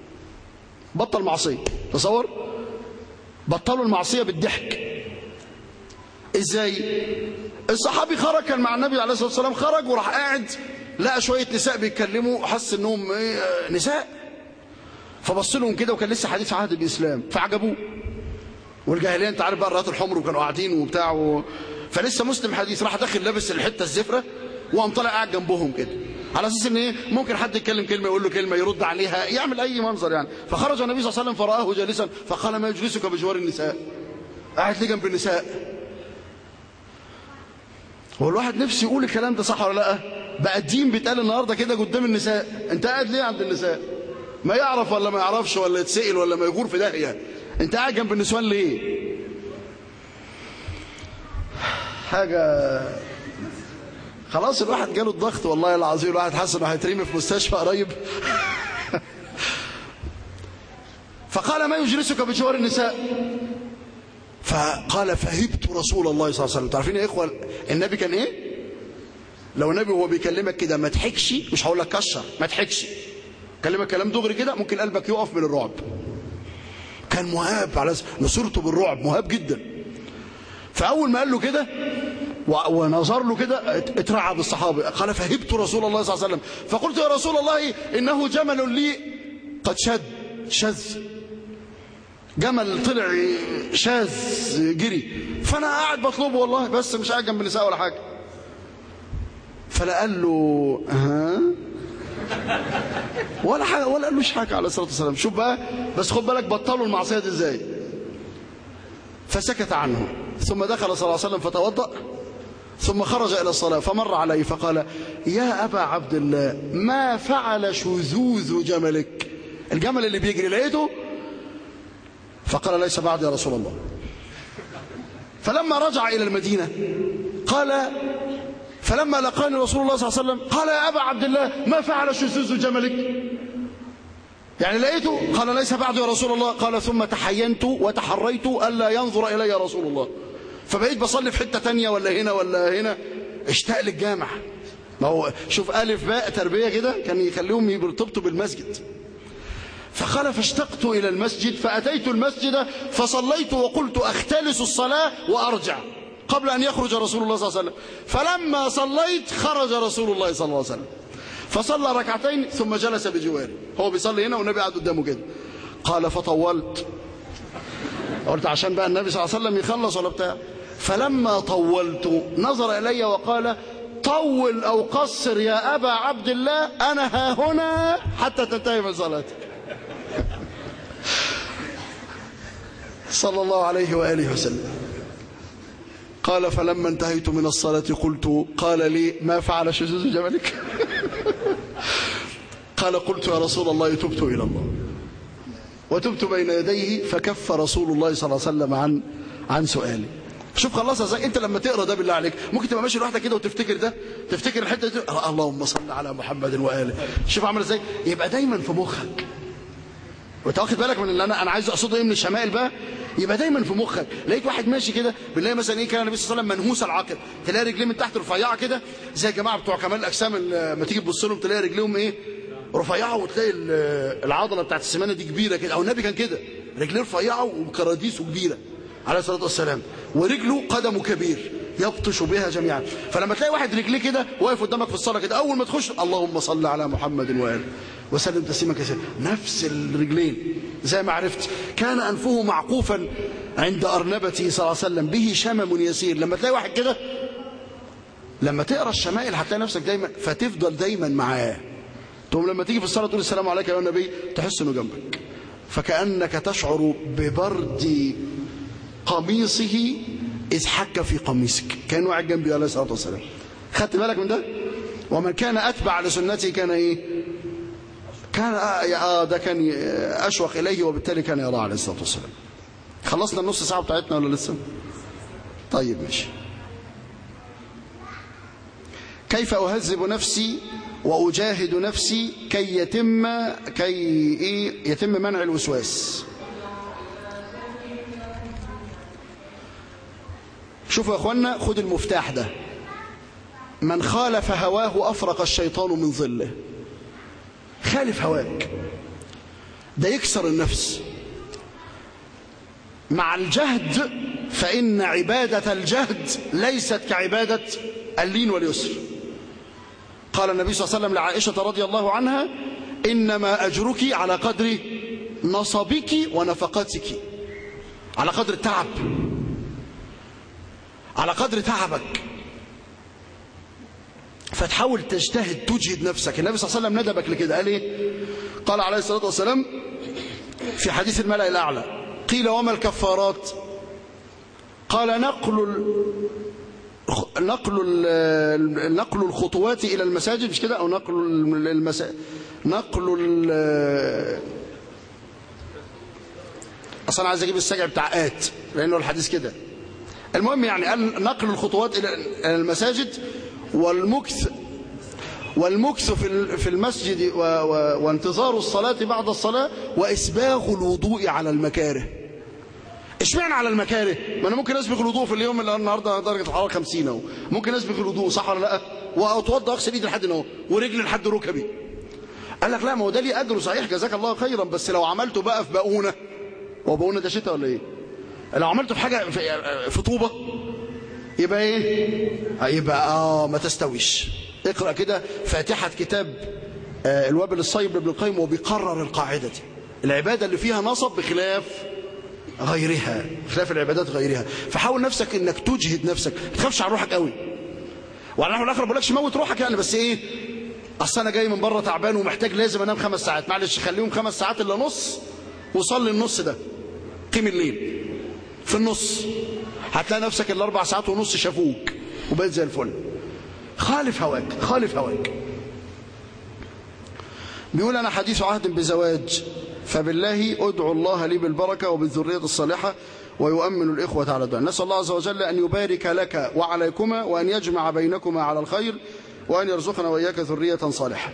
بطل معصية تصور بطلوا المعصية بالضحك ازاي الصحابي خرج كان مع النبي عليه الصلاة والسلام خرج وراح قاعد لقى شوية نساء بيتكلموا حس انهم ايه نساء فبص لهم كده وكان لسه حديث عهد الاسلام فعجبوه والجاهليه انت عارف بقى الرات الحمر وكانوا قاعدين وبتاع و... فلسه مسلم حديث راح داخل لابس الحته الزفره وقام طالع قاعد جنبهم كده على اساس ان ايه ممكن حد يتكلم كلمه يقول له كلمه يرد عليها يعمل اي منظر يعني فخرج النبي صلى الله عليه وسلم فرآه جالسا فقال ما يجلسك بجوار النساء قاعد ليه جنب النساء هو الواحد نفسه يقول الكلام ده صح ولا لا بقى الدين بيتقال النهارده كده قدام النساء انت قاعد ليه عند النساء ما يعرف ولا ما يعرفش ولا يتسئل ولا ما يغور في داهيه انت قاعد جنب النسوان ليه حاجه خلاص الواحد جاله الضغط والله العظيم الواحد حاسس انه هيترمي في مستشفى قريب فقال ما يجلسك بجوار النساء فقال فهبت رسول الله صلى الله عليه وسلم تعرفين يا اخوه النبي كان ايه لو النبي وهو بيكلمك كده ما تحكش مش هقول لك كشر ما تحكش كلمك كلام دغري كده ممكن قلبك يقف من الرعب كان مهاب على نصرته بالرعب مهاب جدا فاول ما قال له كده ونظر له كده اترعب الصحابي قال فهبت رسول الله صلى الله عليه وسلم فقلت يا رسول الله انه جمل لي قد شد شذ جمل طلع شاذ جري فانا قاعد بطلبه والله بس مش قاعد جنب النساء ولا حاجه فلا قال له ها ولا حاجه ولا قالوش حاجه عليه الصلاه والسلام شوف بقى بس خد بالك بطلوا المعصيه دي ازاي فسكت عنه ثم دخل صلى الله عليه وسلم فتوضأ ثم خرج إلى الصلاة فمر عليه فقال يا أبا عبد الله ما فعل شذوذ جملك الجمل اللي بيجري لقيته فقال ليس بعد يا رسول الله فلما رجع إلى المدينة قال فلما لقاني رسول الله صلى الله عليه وسلم قال يا أبا عبد الله ما فعل شذوذ جملك يعني لقيته قال ليس بعد يا رسول الله قال ثم تحينت وتحريت ألا ينظر إلي رسول الله فبقيت بصلي في حتة تانية ولا هنا ولا هنا اشتاق للجامع ما هو شوف ألف باء تربية كده كان يخليهم يرتبطوا بالمسجد فقال فاشتقت إلى المسجد فأتيت المسجد فصليت وقلت أختلس الصلاة وأرجع قبل أن يخرج رسول الله صلى الله عليه وسلم فلما صليت خرج رسول الله صلى الله عليه وسلم فصلى ركعتين ثم جلس بجواره هو بيصلي هنا والنبي قاعد قدامه كده قال فطولت قلت عشان بقى النبي صلى الله عليه وسلم يخلص ولا بتاع فلما طولت نظر إلي وقال طول أو قصر يا أبا عبد الله أنا ها هنا حتى تنتهي من صلاتك صلى الله عليه وآله وسلم قال فلما انتهيت من الصلاة قلت قال لي ما فعل شذوذ جملك قال قلت يا رسول الله تبت إلى الله وتبت بين يديه فكف رسول الله صلى الله عليه وسلم عن عن سؤالي شوف خلصها ازاي انت لما تقرا ده بالله عليك ممكن تبقى ماشي لوحدك كده وتفتكر ده تفتكر الحته دي اللهم صل على محمد واله شوف عامل ازاي يبقى دايما في مخك وانت واخد بالك من اللي انا انا عايز اقصده ايه من الشمائل بقى يبقى دايما في مخك لقيت واحد ماشي كده بالله مثلا ايه كان النبي صلى الله عليه وسلم منهوس العقل تلاقي رجليه من تحت رفيعه كده زي الجماعه بتوع كمال الاجسام لما تيجي تبص لهم تلاقي رجليهم ايه رفيعه وتلاقي العضله بتاعت السمانه دي كبيره كده او النبي كان كده رجليه رفيعه وكراديس كبيره عليه الصلاه والسلام ورجله قدمه كبير يبطش بها جميعا فلما تلاقي واحد رجليه كده واقف قدامك في الصلاه كده اول ما تخش اللهم صل على محمد واله وسلم تسليما كثيرا نفس الرجلين زي ما عرفت كان انفه معقوفا عند ارنبته صلى الله عليه وسلم به شمم يسير لما تلاقي واحد كده لما تقرا الشمائل هتلاقي نفسك دايما فتفضل دايما معاه تقوم لما تيجي في الصلاه تقول السلام عليك يا النبي تحس انه جنبك فكانك تشعر ببرد قميصه إذ حك في قميصك كان واحد جنبي عليه الصلاة والسلام خدت بالك من ده ومن كان أتبع لسنته كان إيه كان آه ده كان أشوق إليه وبالتالي كان يراه عليه الصلاة والسلام خلصنا النص ساعة بتاعتنا ولا لسه طيب ماشي كيف أهذب نفسي وأجاهد نفسي كي يتم كي إيه يتم منع الوسواس شوفوا يا اخوانا خد المفتاح ده من خالف هواه أفرق الشيطان من ظله خالف هواك ده يكسر النفس مع الجهد فإن عبادة الجهد ليست كعبادة اللين واليسر قال النبي صلى الله عليه وسلم لعائشة رضي الله عنها إنما أجرك على قدر نصبك ونفقتك على قدر التعب على قدر تعبك فتحاول تجتهد تجهد نفسك النبي صلى الله عليه وسلم ندبك لكده قال ايه قال عليه الصلاة والسلام في حديث الملأ الأعلى قيل وما الكفارات قال نقل ال... نقل ال... نقل الخطوات إلى المساجد مش كده أو نقل المسا... نقل ال... أصلا عايز أجيب السجع بتاع آت لأنه الحديث كده المهم يعني قال نقل الخطوات إلى المساجد والمكث والمكث في في المسجد و و وانتظار الصلاة بعد الصلاة وإسباغ الوضوء على المكاره اشمعنى على المكاره ما انا ممكن اسبغ الوضوء في اليوم اللي النهارده درجه الحراره 50 اهو ممكن اسبغ الوضوء صح ولا لا واتوضا اغسل ايدي لحد اهو ورجلي لحد ركبي قال لك لا ما هو ده ليه اجر صحيح جزاك الله خيرا بس لو عملته بقى في بقونه هو بقونه ده شتاء ولا ايه لو عملته في حاجه في, في طوبه يبقى ايه يبقى اه ما تستويش اقرا كده فاتحه كتاب آه الوابل الصيب لابن القيم وبيقرر القاعده دي العباده اللي فيها نصب بخلاف غيرها خلاف العبادات غيرها فحاول نفسك انك تجهد نفسك ما تخافش على روحك قوي وعلى نحو الاخر ما بقولكش موت روحك يعني بس ايه اصل انا جاي من بره تعبان ومحتاج لازم انام خمس ساعات معلش خليهم خمس ساعات الا نص وصلي النص ده قيم الليل في النص هتلاقي نفسك الاربع ساعات ونص شافوك وبقيت زي الفل خالف هواك خالف هواك بيقول انا حديث عهد بزواج فبالله ادعو الله لي بالبركة وبالذرية الصالحة ويؤمن الإخوة على الدعاء نسأل الله عز وجل أن يبارك لك وعليكما وأن يجمع بينكما على الخير وأن يرزقنا وإياك ذرية صالحة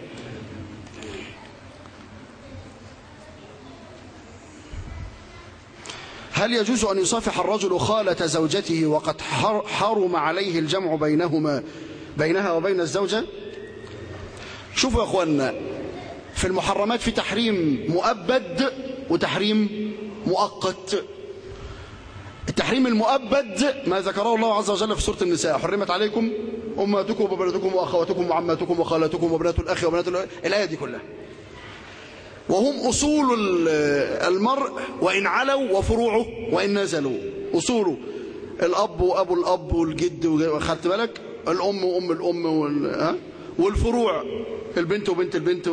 هل يجوز أن يصافح الرجل خالة زوجته وقد حرم عليه الجمع بينهما بينها وبين الزوجة شوفوا يا أخوانا في المحرمات في تحريم مؤبد وتحريم مؤقت التحريم المؤبد ما ذكره الله عز وجل في سورة النساء حرمت عليكم أمهاتكم وبناتكم وأخواتكم وعماتكم وخالاتكم وبنات الأخ وبنات الآية دي كلها وهم أصول المرء وإن علوا وفروعه وإن نزلوا أصوله الأب وأبو الأب والجد خدت بالك الأم وأم الأم وال... والفروع البنت وبنت البنت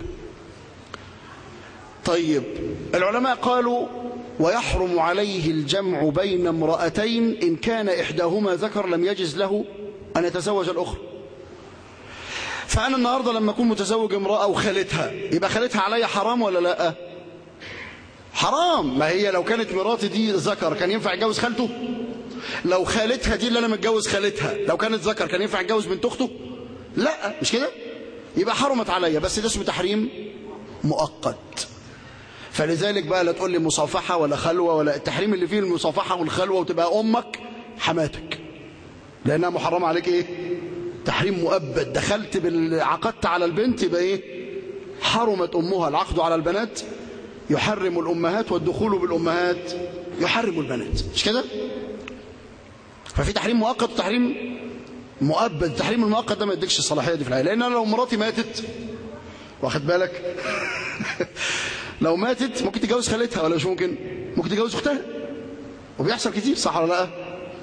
طيب العلماء قالوا ويحرم عليه الجمع بين امرأتين إن كان إحداهما ذكر لم يجز له أن يتزوج الأخرى فأنا النهاردة لما أكون متزوج امرأة وخالتها يبقى خالتها عليا حرام ولا لا حرام ما هي لو كانت مراتي دي ذكر كان ينفع يتجوز خالته لو خالتها دي اللي أنا متجوز خالتها لو كانت ذكر كان ينفع يتجوز بنت أخته لا مش كده يبقى حرمت عليا بس ده اسمه تحريم مؤقت فلذلك بقى لا تقول لي مصافحة ولا خلوة ولا التحريم اللي فيه المصافحة والخلوة وتبقى أمك حماتك لأنها محرمة عليك إيه تحريم مؤبد دخلت بالعقدت على البنت يبقى إيه حرمت أمها العقد على البنات يحرم الأمهات والدخول بالأمهات يحرم البنات مش كده ففي تحريم مؤقت وتحريم مؤبد التحريم المؤقت ده ما يديكش الصلاحية دي في الحياة لأن أنا لو مراتي ماتت واخد بالك لو ماتت ممكن تتجوز خالتها ولا مش ممكن ممكن تتجوز اختها وبيحصل كتير صح ولا لا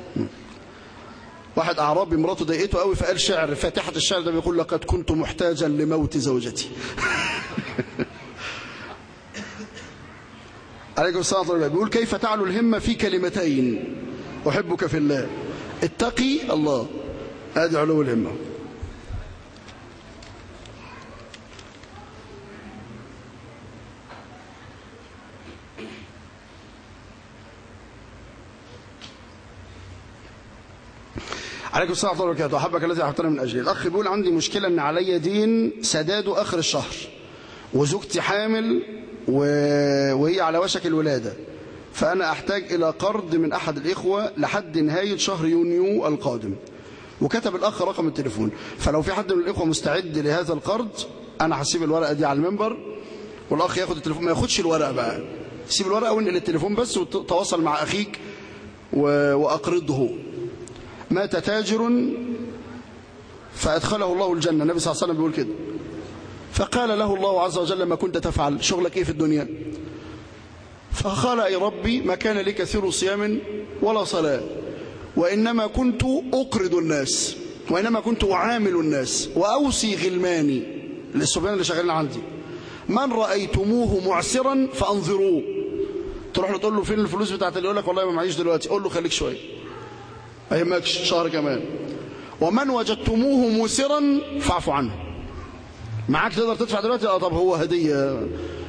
واحد اعرابي مراته ضايقته قوي فقال شعر فاتحه الشعر ده بيقول لقد كنت محتاجا لموت زوجتي عليكم السلام ورحمه الله بيقول كيف تعلو الهمه في كلمتين احبك في الله اتقي الله ادي علو الهمه عليكم السلام ورحمه الله وبركاته احبك الذي احببتنا من اجلي الاخ بيقول عندي مشكله ان عليا دين سداده اخر الشهر وزوجتي حامل و... وهي على وشك الولاده فانا احتاج الى قرض من احد الاخوه لحد نهايه شهر يونيو القادم وكتب الاخ رقم التليفون فلو في حد من الاخوه مستعد لهذا القرض انا هسيب الورقه دي على المنبر والاخ ياخد التليفون ما ياخدش الورقه بقى سيب الورقه وانقل التليفون بس وتواصل مع اخيك وأقرضه مات تاجر فأدخله الله الجنة النبي صلى الله عليه وسلم بيقول كده فقال له الله عز وجل ما كنت تفعل شغلك ايه في الدنيا فقال اي ربي ما كان لي كثير صيام ولا صلاة وإنما كنت أقرض الناس وإنما كنت أعامل الناس وأوصي غلماني للصبيان اللي شغالين عندي من رأيتموه معسرا فأنظروه تروح له تقول له فين الفلوس بتاعت اللي يقول لك والله ما معيش دلوقتي قول له خليك شوية أيمكش شهر كمان ومن وجدتموه موسرا فاعفوا عنه معاك تقدر تدفع دلوقتي اه طب هو هدية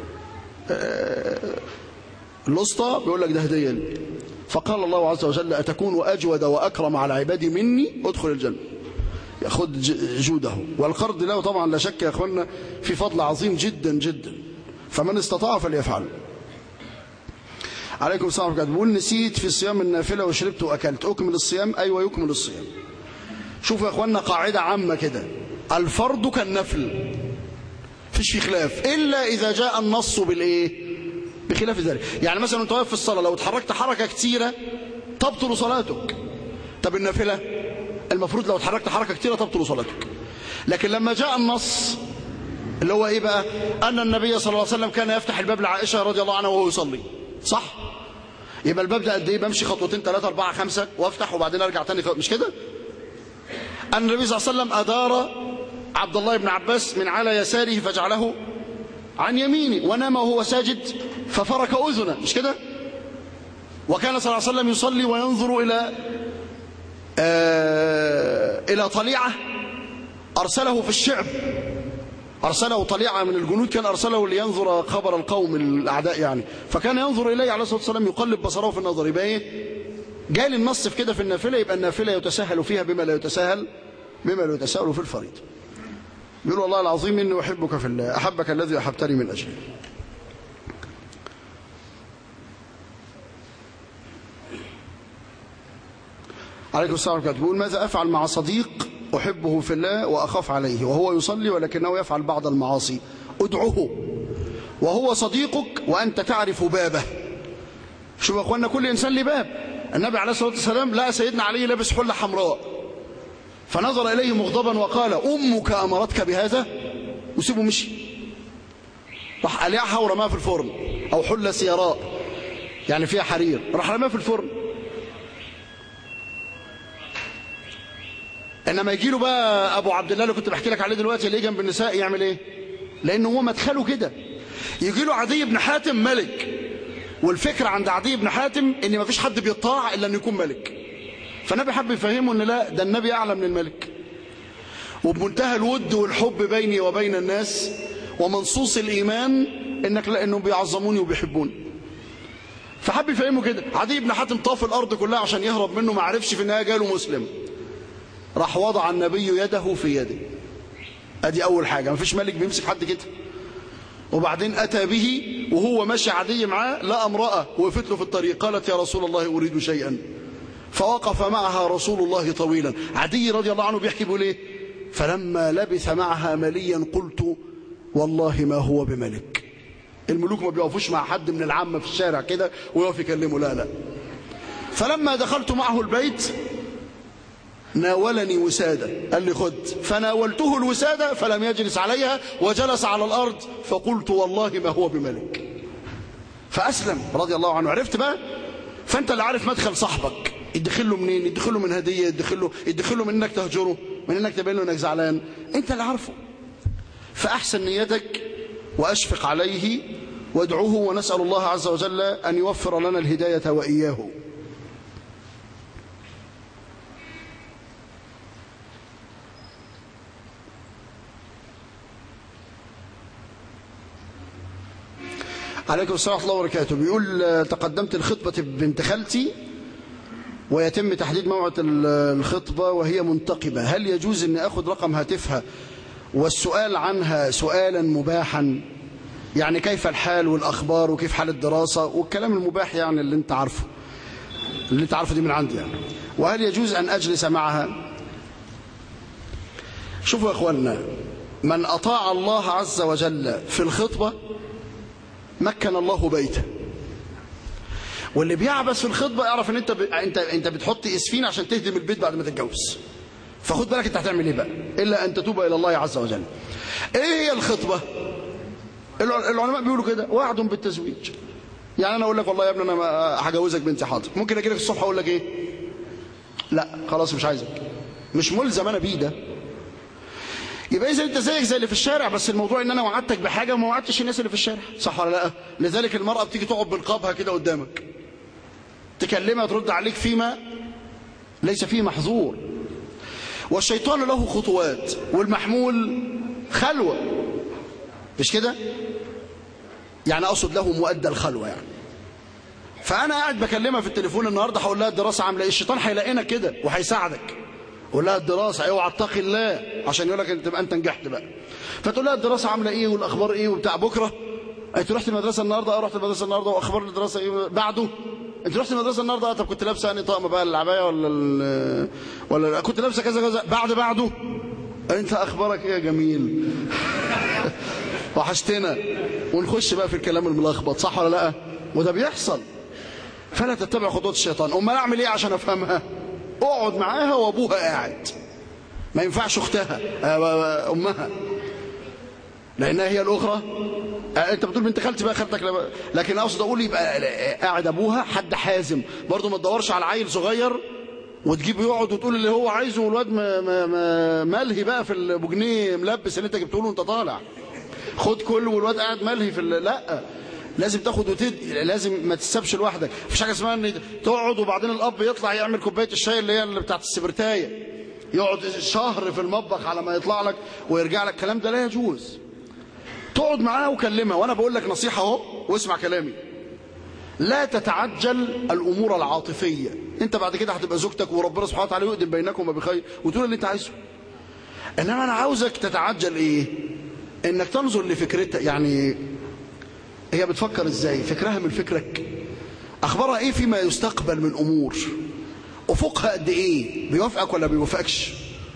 الاسطى بيقول لك ده هدية لي فقال الله عز وجل أتكون أجود وأكرم على عبادي مني ادخل الجنة ياخد جوده والقرض له طبعا لا شك يا أخوانا في فضل عظيم جدا جدا فمن استطاع فليفعل عليكم السلام عليكم بقول نسيت في الصيام النافلة وشربت وأكلت أكمل الصيام أيوة يكمل الصيام شوفوا يا أخوانا قاعدة عامة كده الفرض كالنفل فيش في خلاف إلا إذا جاء النص بالإيه بخلاف ذلك يعني مثلا انت واقف في الصلاة لو اتحركت حركة كتيرة تبطل صلاتك طب النافلة المفروض لو اتحركت حركة كتيرة تبطل صلاتك لكن لما جاء النص اللي هو ايه بقى ان النبي صلى الله عليه وسلم كان يفتح الباب لعائشة رضي الله عنها وهو يصلي صح يبقى الباب ده قد ايه بمشي خطوتين ثلاثة أربعة خمسة وافتح وبعدين ارجع تاني مش كده أن النبي صلى الله عليه وسلم أدار عبد الله بن عباس من على يساره فجعله عن يمينه ونام وهو ساجد ففرك أذنه مش كده وكان صلى الله عليه وسلم يصلي وينظر إلى آه إلى طليعة أرسله في الشعب أرسله طليعة من الجنود كان أرسله لينظر خبر القوم الأعداء يعني فكان ينظر إليه عليه الصلاة والسلام يقلب بصره في النظر يبقى إيه جالي النص في كده في النافلة يبقى النافلة يتساهل فيها بما لا يتساهل بما لا يتساهل في الفريض يقول والله العظيم إني أحبك في الله أحبك الذي أحبتني من أجله عليكم السلام عليكم بيقول ماذا أفعل مع صديق أحبه في الله وأخاف عليه وهو يصلي ولكنه يفعل بعض المعاصي ادعوه وهو صديقك وأنت تعرف بابه شوف يا أخوانا كل إنسان له باب النبي عليه الصلاة والسلام لقى سيدنا علي لابس حلة حمراء فنظر إليه مغضبا وقال أمك أمرتك بهذا وسيبه مشي راح قلعها ورماها في الفرن أو حلة سيراء يعني فيها حرير راح رماها في الفرن انما يجي له بقى ابو عبد الله اللي كنت بحكي لك عليه دلوقتي اللي جنب النساء يعمل ايه لان هو مدخله كده يجي له عدي بن حاتم ملك والفكره عند عدي بن حاتم ان ما فيش حد بيطاع الا انه يكون ملك فالنبي حب يفهمه ان لا ده النبي اعلى من الملك وبمنتهى الود والحب بيني وبين الناس ومنصوص الايمان انك لانهم بيعظموني وبيحبوني فحب يفهمه كده عدي بن حاتم طاف الارض كلها عشان يهرب منه ما عرفش في النهايه جاله مسلم راح وضع النبي يده في يده ادي اول حاجة مفيش ملك بيمسك حد كده وبعدين اتى به وهو ماشي عدي معاه لا امرأة وقفت له في الطريق قالت يا رسول الله اريد شيئا فوقف معها رسول الله طويلا عدي رضي الله عنه بيحكي بيقول ايه فلما لبث معها مليا قلت والله ما هو بملك الملوك ما بيقفوش مع حد من العامة في الشارع كده ويقف يكلمه لا لا فلما دخلت معه البيت ناولني وسادة قال لي خد فناولته الوسادة فلم يجلس عليها وجلس على الأرض فقلت والله ما هو بملك فأسلم رضي الله عنه عرفت بقى فأنت اللي عارف مدخل صاحبك يدخله منين يدخله من هدية يدخله, يدخله من انك تهجره من انك تبين له انك زعلان انت اللي عارفه فأحسن نيتك وأشفق عليه وادعوه ونسأل الله عز وجل أن يوفر لنا الهداية وإياه عليكم السلام ورحمة الله وبركاته بيقول تقدمت الخطبة بنت خالتي ويتم تحديد موعد الخطبة وهي منتقبة هل يجوز أن أخذ رقم هاتفها والسؤال عنها سؤالا مباحا يعني كيف الحال والأخبار وكيف حال الدراسة والكلام المباح يعني اللي انت عارفه اللي انت عارفه دي من عندي يعني وهل يجوز أن أجلس معها شوفوا يا أخوانا من أطاع الله عز وجل في الخطبة مكن الله بيته واللي بيعبس في الخطبه اعرف ان انت ب... انت انت بتحط اسفين عشان تهدم البيت بعد ما تتجوز فخد بالك انت هتعمل ايه بقى الا ان تتوب الى الله عز وجل ايه هي الخطبه الع- العلماء بيقولوا كده وعد بالتزويج يعني انا اقول لك والله يا ابني انا ما- هجوزك بنتي حاضر ممكن اجي لك الصبح اقول لك ايه لا خلاص مش عايزك مش ملزم انا بيه ده يبقى اذا انت زيك زي اللي في الشارع بس الموضوع ان انا وعدتك بحاجه وما وعدتش الناس اللي في الشارع صح ولا لا لذلك المراه بتيجي تقعد بنقابها كده قدامك تكلمها ترد عليك فيما ليس فيه محظور والشيطان له خطوات والمحمول خلوه مش كده يعني اقصد له مؤدى الخلوه يعني فانا قاعد بكلمها في التليفون النهارده هقول لها الدراسه عامله ايه الشيطان هيلاقينا كده وهيساعدك قول لها الدراسه اوعى اتقي الله عشان يقول لك انت تبقى انت نجحت بقى فتقول لها الدراسه عامله ايه والاخبار ايه وبتاع بكره انت رحت المدرسه النهارده اه رحت المدرسه النهارده واخبار الدراسه ايه بعده انت رحت المدرسه النهارده اه طب كنت لابسه انهي طقم بقى العبايه ولا ال- ولا كنت لابسه كذا كذا بعد بعده انت اخبارك ايه يا جميل وحشتنا ونخش بقى في الكلام الملخبط صح ولا لا وده بيحصل فلا تتبع خطوات الشيطان امال اعمل ايه عشان افهمها اقعد معاها وابوها قاعد ما ينفعش اختها آه، امها لانها هي الاخرى آه، انت بتقول بنت خالتي بقى خالتك لا- لكن اقصد اقول يبقى قاعد ابوها حد حازم برضه ما تدورش على عيل صغير وتجيبه يقعد وتقول اللي هو عايزه والواد ما- ما- ما- ملهي بقى في ابو جنيه ملبس اللي انت جبته له وانت طالع خد كله والواد قاعد ملهي في ال- لا لازم تاخد وتدي لازم ما تسيبش لوحدك مفيش حاجه اسمها ان تقعد وبعدين الاب يطلع يعمل كوبايه الشاي اللي هي اللي بتاعت السبرتايه يقعد شهر في المطبخ على ما يطلع لك ويرجع لك الكلام ده لا يجوز تقعد معاها وكلمها وانا بقول لك نصيحه اهو واسمع كلامي لا تتعجل الامور العاطفيه انت بعد كده هتبقى زوجتك وربنا سبحانه وتعالى يقدم بينكما بخير وتقول اللي انت عايزه انما انا عاوزك تتعجل ايه انك تنظر لفكرتها يعني هي بتفكر ازاي فكرها من فكرك اخبارها ايه فيما يستقبل من امور افقها قد ايه بيوافقك ولا بيوافقكش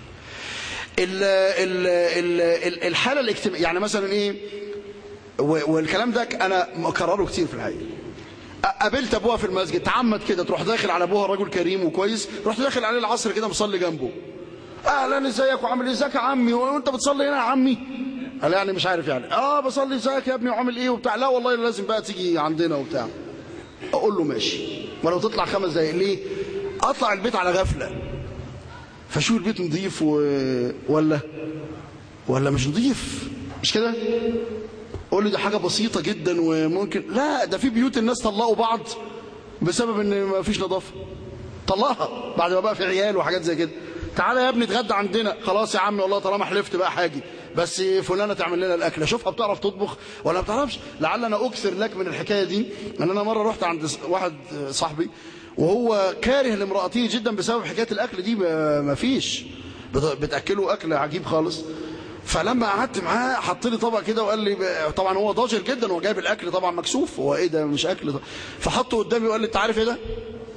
ال ال ال ال الحاله الاجتماعيه يعني مثلا ايه و- والكلام ده انا مكرره كتير في الحقيقه قابلت ابوها في المسجد تعمد كده تروح داخل على ابوها راجل كريم وكويس رحت داخل عليه العصر كده مصلي جنبه اهلا ازيك وعامل ايه ازيك يا عمي وانت بتصلي هنا يا عمي قال يعني مش عارف يعني اه بصلي ازيك يا ابني وعامل ايه وبتاع لا والله لازم بقى تيجي عندنا وبتاع اقول له ماشي ولو تطلع خمس دقايق ليه اطلع البيت على غفله فشوف البيت نظيف و... ولا ولا مش نظيف مش كده قول لي ده حاجه بسيطه جدا وممكن لا ده في بيوت الناس طلقوا بعض بسبب ان ما فيش نظافه طلقها بعد ما بقى في عيال وحاجات زي كده تعالى يا ابني اتغدى عندنا خلاص يا عمي والله طالما حلفت بقى حاجي بس فلانه تعمل لنا الاكل اشوفها بتعرف تطبخ ولا ما بتعرفش لعل انا اكثر لك من الحكايه دي ان انا مره رحت عند واحد صاحبي وهو كاره لامراته جدا بسبب حكايه الاكل دي ما فيش بت- بتاكله اكل عجيب خالص فلما قعدت معاه حط لي طبق كده وقال لي طبعا هو ضاجر جدا هو جايب الاكل طبعا مكسوف هو ايه ده مش اكل ده فحطه قدامي وقال لي انت عارف ايه ده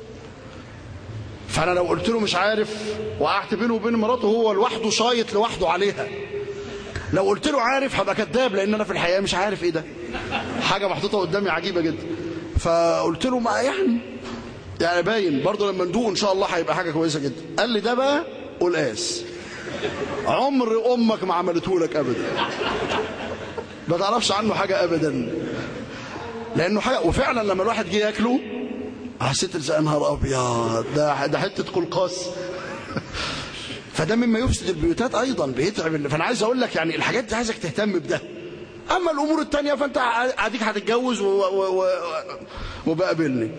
فانا لو قلت له مش عارف وقعت بينه وبين مراته هو لوحده شايط لوحده عليها لو قلت له عارف هبقى كذاب لان انا في الحقيقه مش عارف ايه ده حاجه محطوطه قدامي عجيبه جدا فقلت له ما يعني يعني باين برضه لما ندوق ان شاء الله هيبقى حاجه كويسه جدا قال لي ده بقى قلقاس عمر امك ما عملته لك ابدا ما تعرفش عنه حاجه ابدا لانه حاجه وفعلا لما الواحد جه ياكله حسيت يا نهار ابيض ده ده حته قلقاس فده مما يفسد البيوتات ايضا بيتعب ال- فانا عايز اقول لك يعني الحاجات دي عايزك تهتم بده اما الامور التانية فانت اديك هتتجوز و... و... و... وبقابلني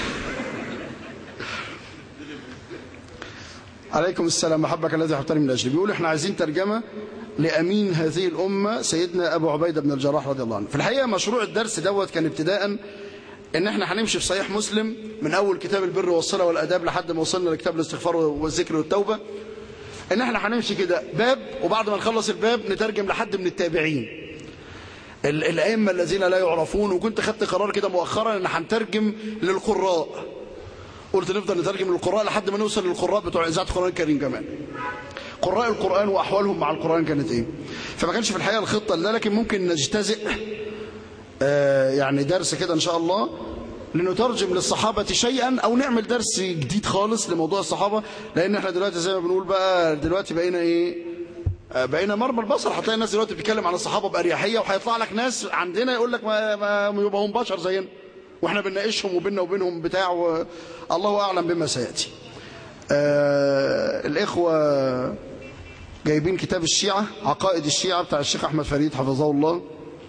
عليكم السلام محبك الذي حبتني من اجلي بيقول احنا عايزين ترجمه لامين هذه الامه سيدنا ابو عبيده بن الجراح رضي الله عنه في الحقيقه مشروع الدرس دوت كان ابتداء ان احنا هنمشي في صحيح مسلم من اول كتاب البر والصله والاداب لحد ما وصلنا لكتاب الاستغفار والذكر والتوبه ان احنا هنمشي كده باب وبعد ما نخلص الباب نترجم لحد من التابعين ال- الائمه الذين لا يعرفون وكنت خدت قرار كده مؤخرا ان هنترجم للقراء قلت نفضل نترجم للقراء لحد ما نوصل للقراء بتوع اذاعه القران الكريم كمان قراء القران واحوالهم مع القران كانت ايه فما كانش في الحقيقه الخطه ده لكن ممكن نجتزئ آه، يعني درس كده ان شاء الله لنترجم للصحابة شيئا أو نعمل درس جديد خالص لموضوع الصحابة لأن احنا دلوقتي زي ما بنقول بقى دلوقتي بقينا إيه بقينا مرمى البصر هتلاقي الناس دلوقتي بتتكلم عن الصحابة بأريحية وهيطلع لك ناس عندنا يقول لك ما, ما يبقى هم بشر زينا واحنا بنناقشهم وبيننا وبينهم بتاع و... الله أعلم بما سيأتي آه الإخوة جايبين كتاب الشيعة عقائد الشيعة بتاع الشيخ أحمد فريد حفظه الله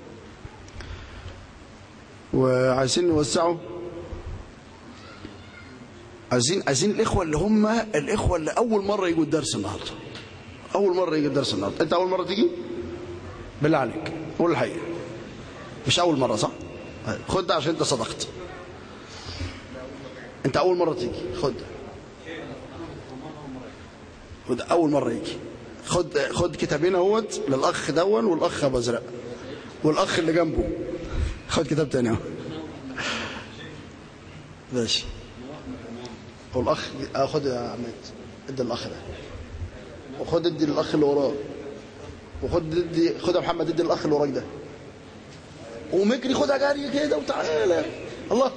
وعايزين نوزعه عايزين عايزين الإخوة اللي هم الإخوة اللي أول مرة يجوا الدرس النهاردة أول مرة يجي الدرس النهاردة أنت أول مرة تيجي بالله عليك قول الحقيقة مش أول مرة صح خد ده عشان أنت صدقت أنت أول مرة تيجي خد خد أول مرة يجي خد خد كتابين اهوت للأخ دون والأخ أبو أزرق والأخ اللي جنبه خد كتاب تاني اهو ماشي والأخ خد يا عماد ادي الأخ ده وخد ادي للأخ اللي وراه وخد ادي خد يا محمد ادي للأخ اللي وراك ده ومجري خدها جري كده وتعالى الله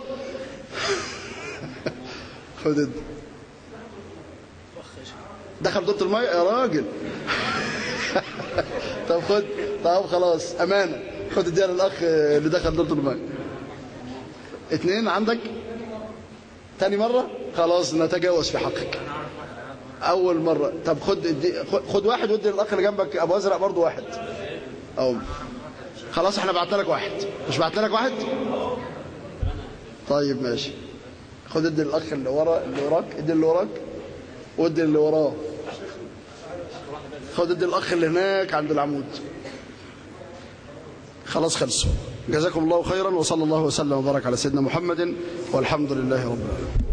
خد ادي دخل دورة المية يا راجل طب خد طب خلاص أمانة خد اديها للأخ اللي دخل دورة المية اتنين عندك تاني مرة خلاص نتجاوز في حقك أول مرة طب خد ادي خد واحد ودي للأخ اللي جنبك أبو أزرق برضه واحد أو خلاص احنا بعتنا لك واحد مش بعتنا لك واحد طيب ماشي خد ادي للأخ اللي ورا اللي وراك ادي اللي وراك وادي اللي وراه خد ادي الاخ اللي هناك عند العمود خلاص خلصوا جزاكم الله خيرا وصلى الله وسلم وبارك على سيدنا محمد والحمد لله رب العالمين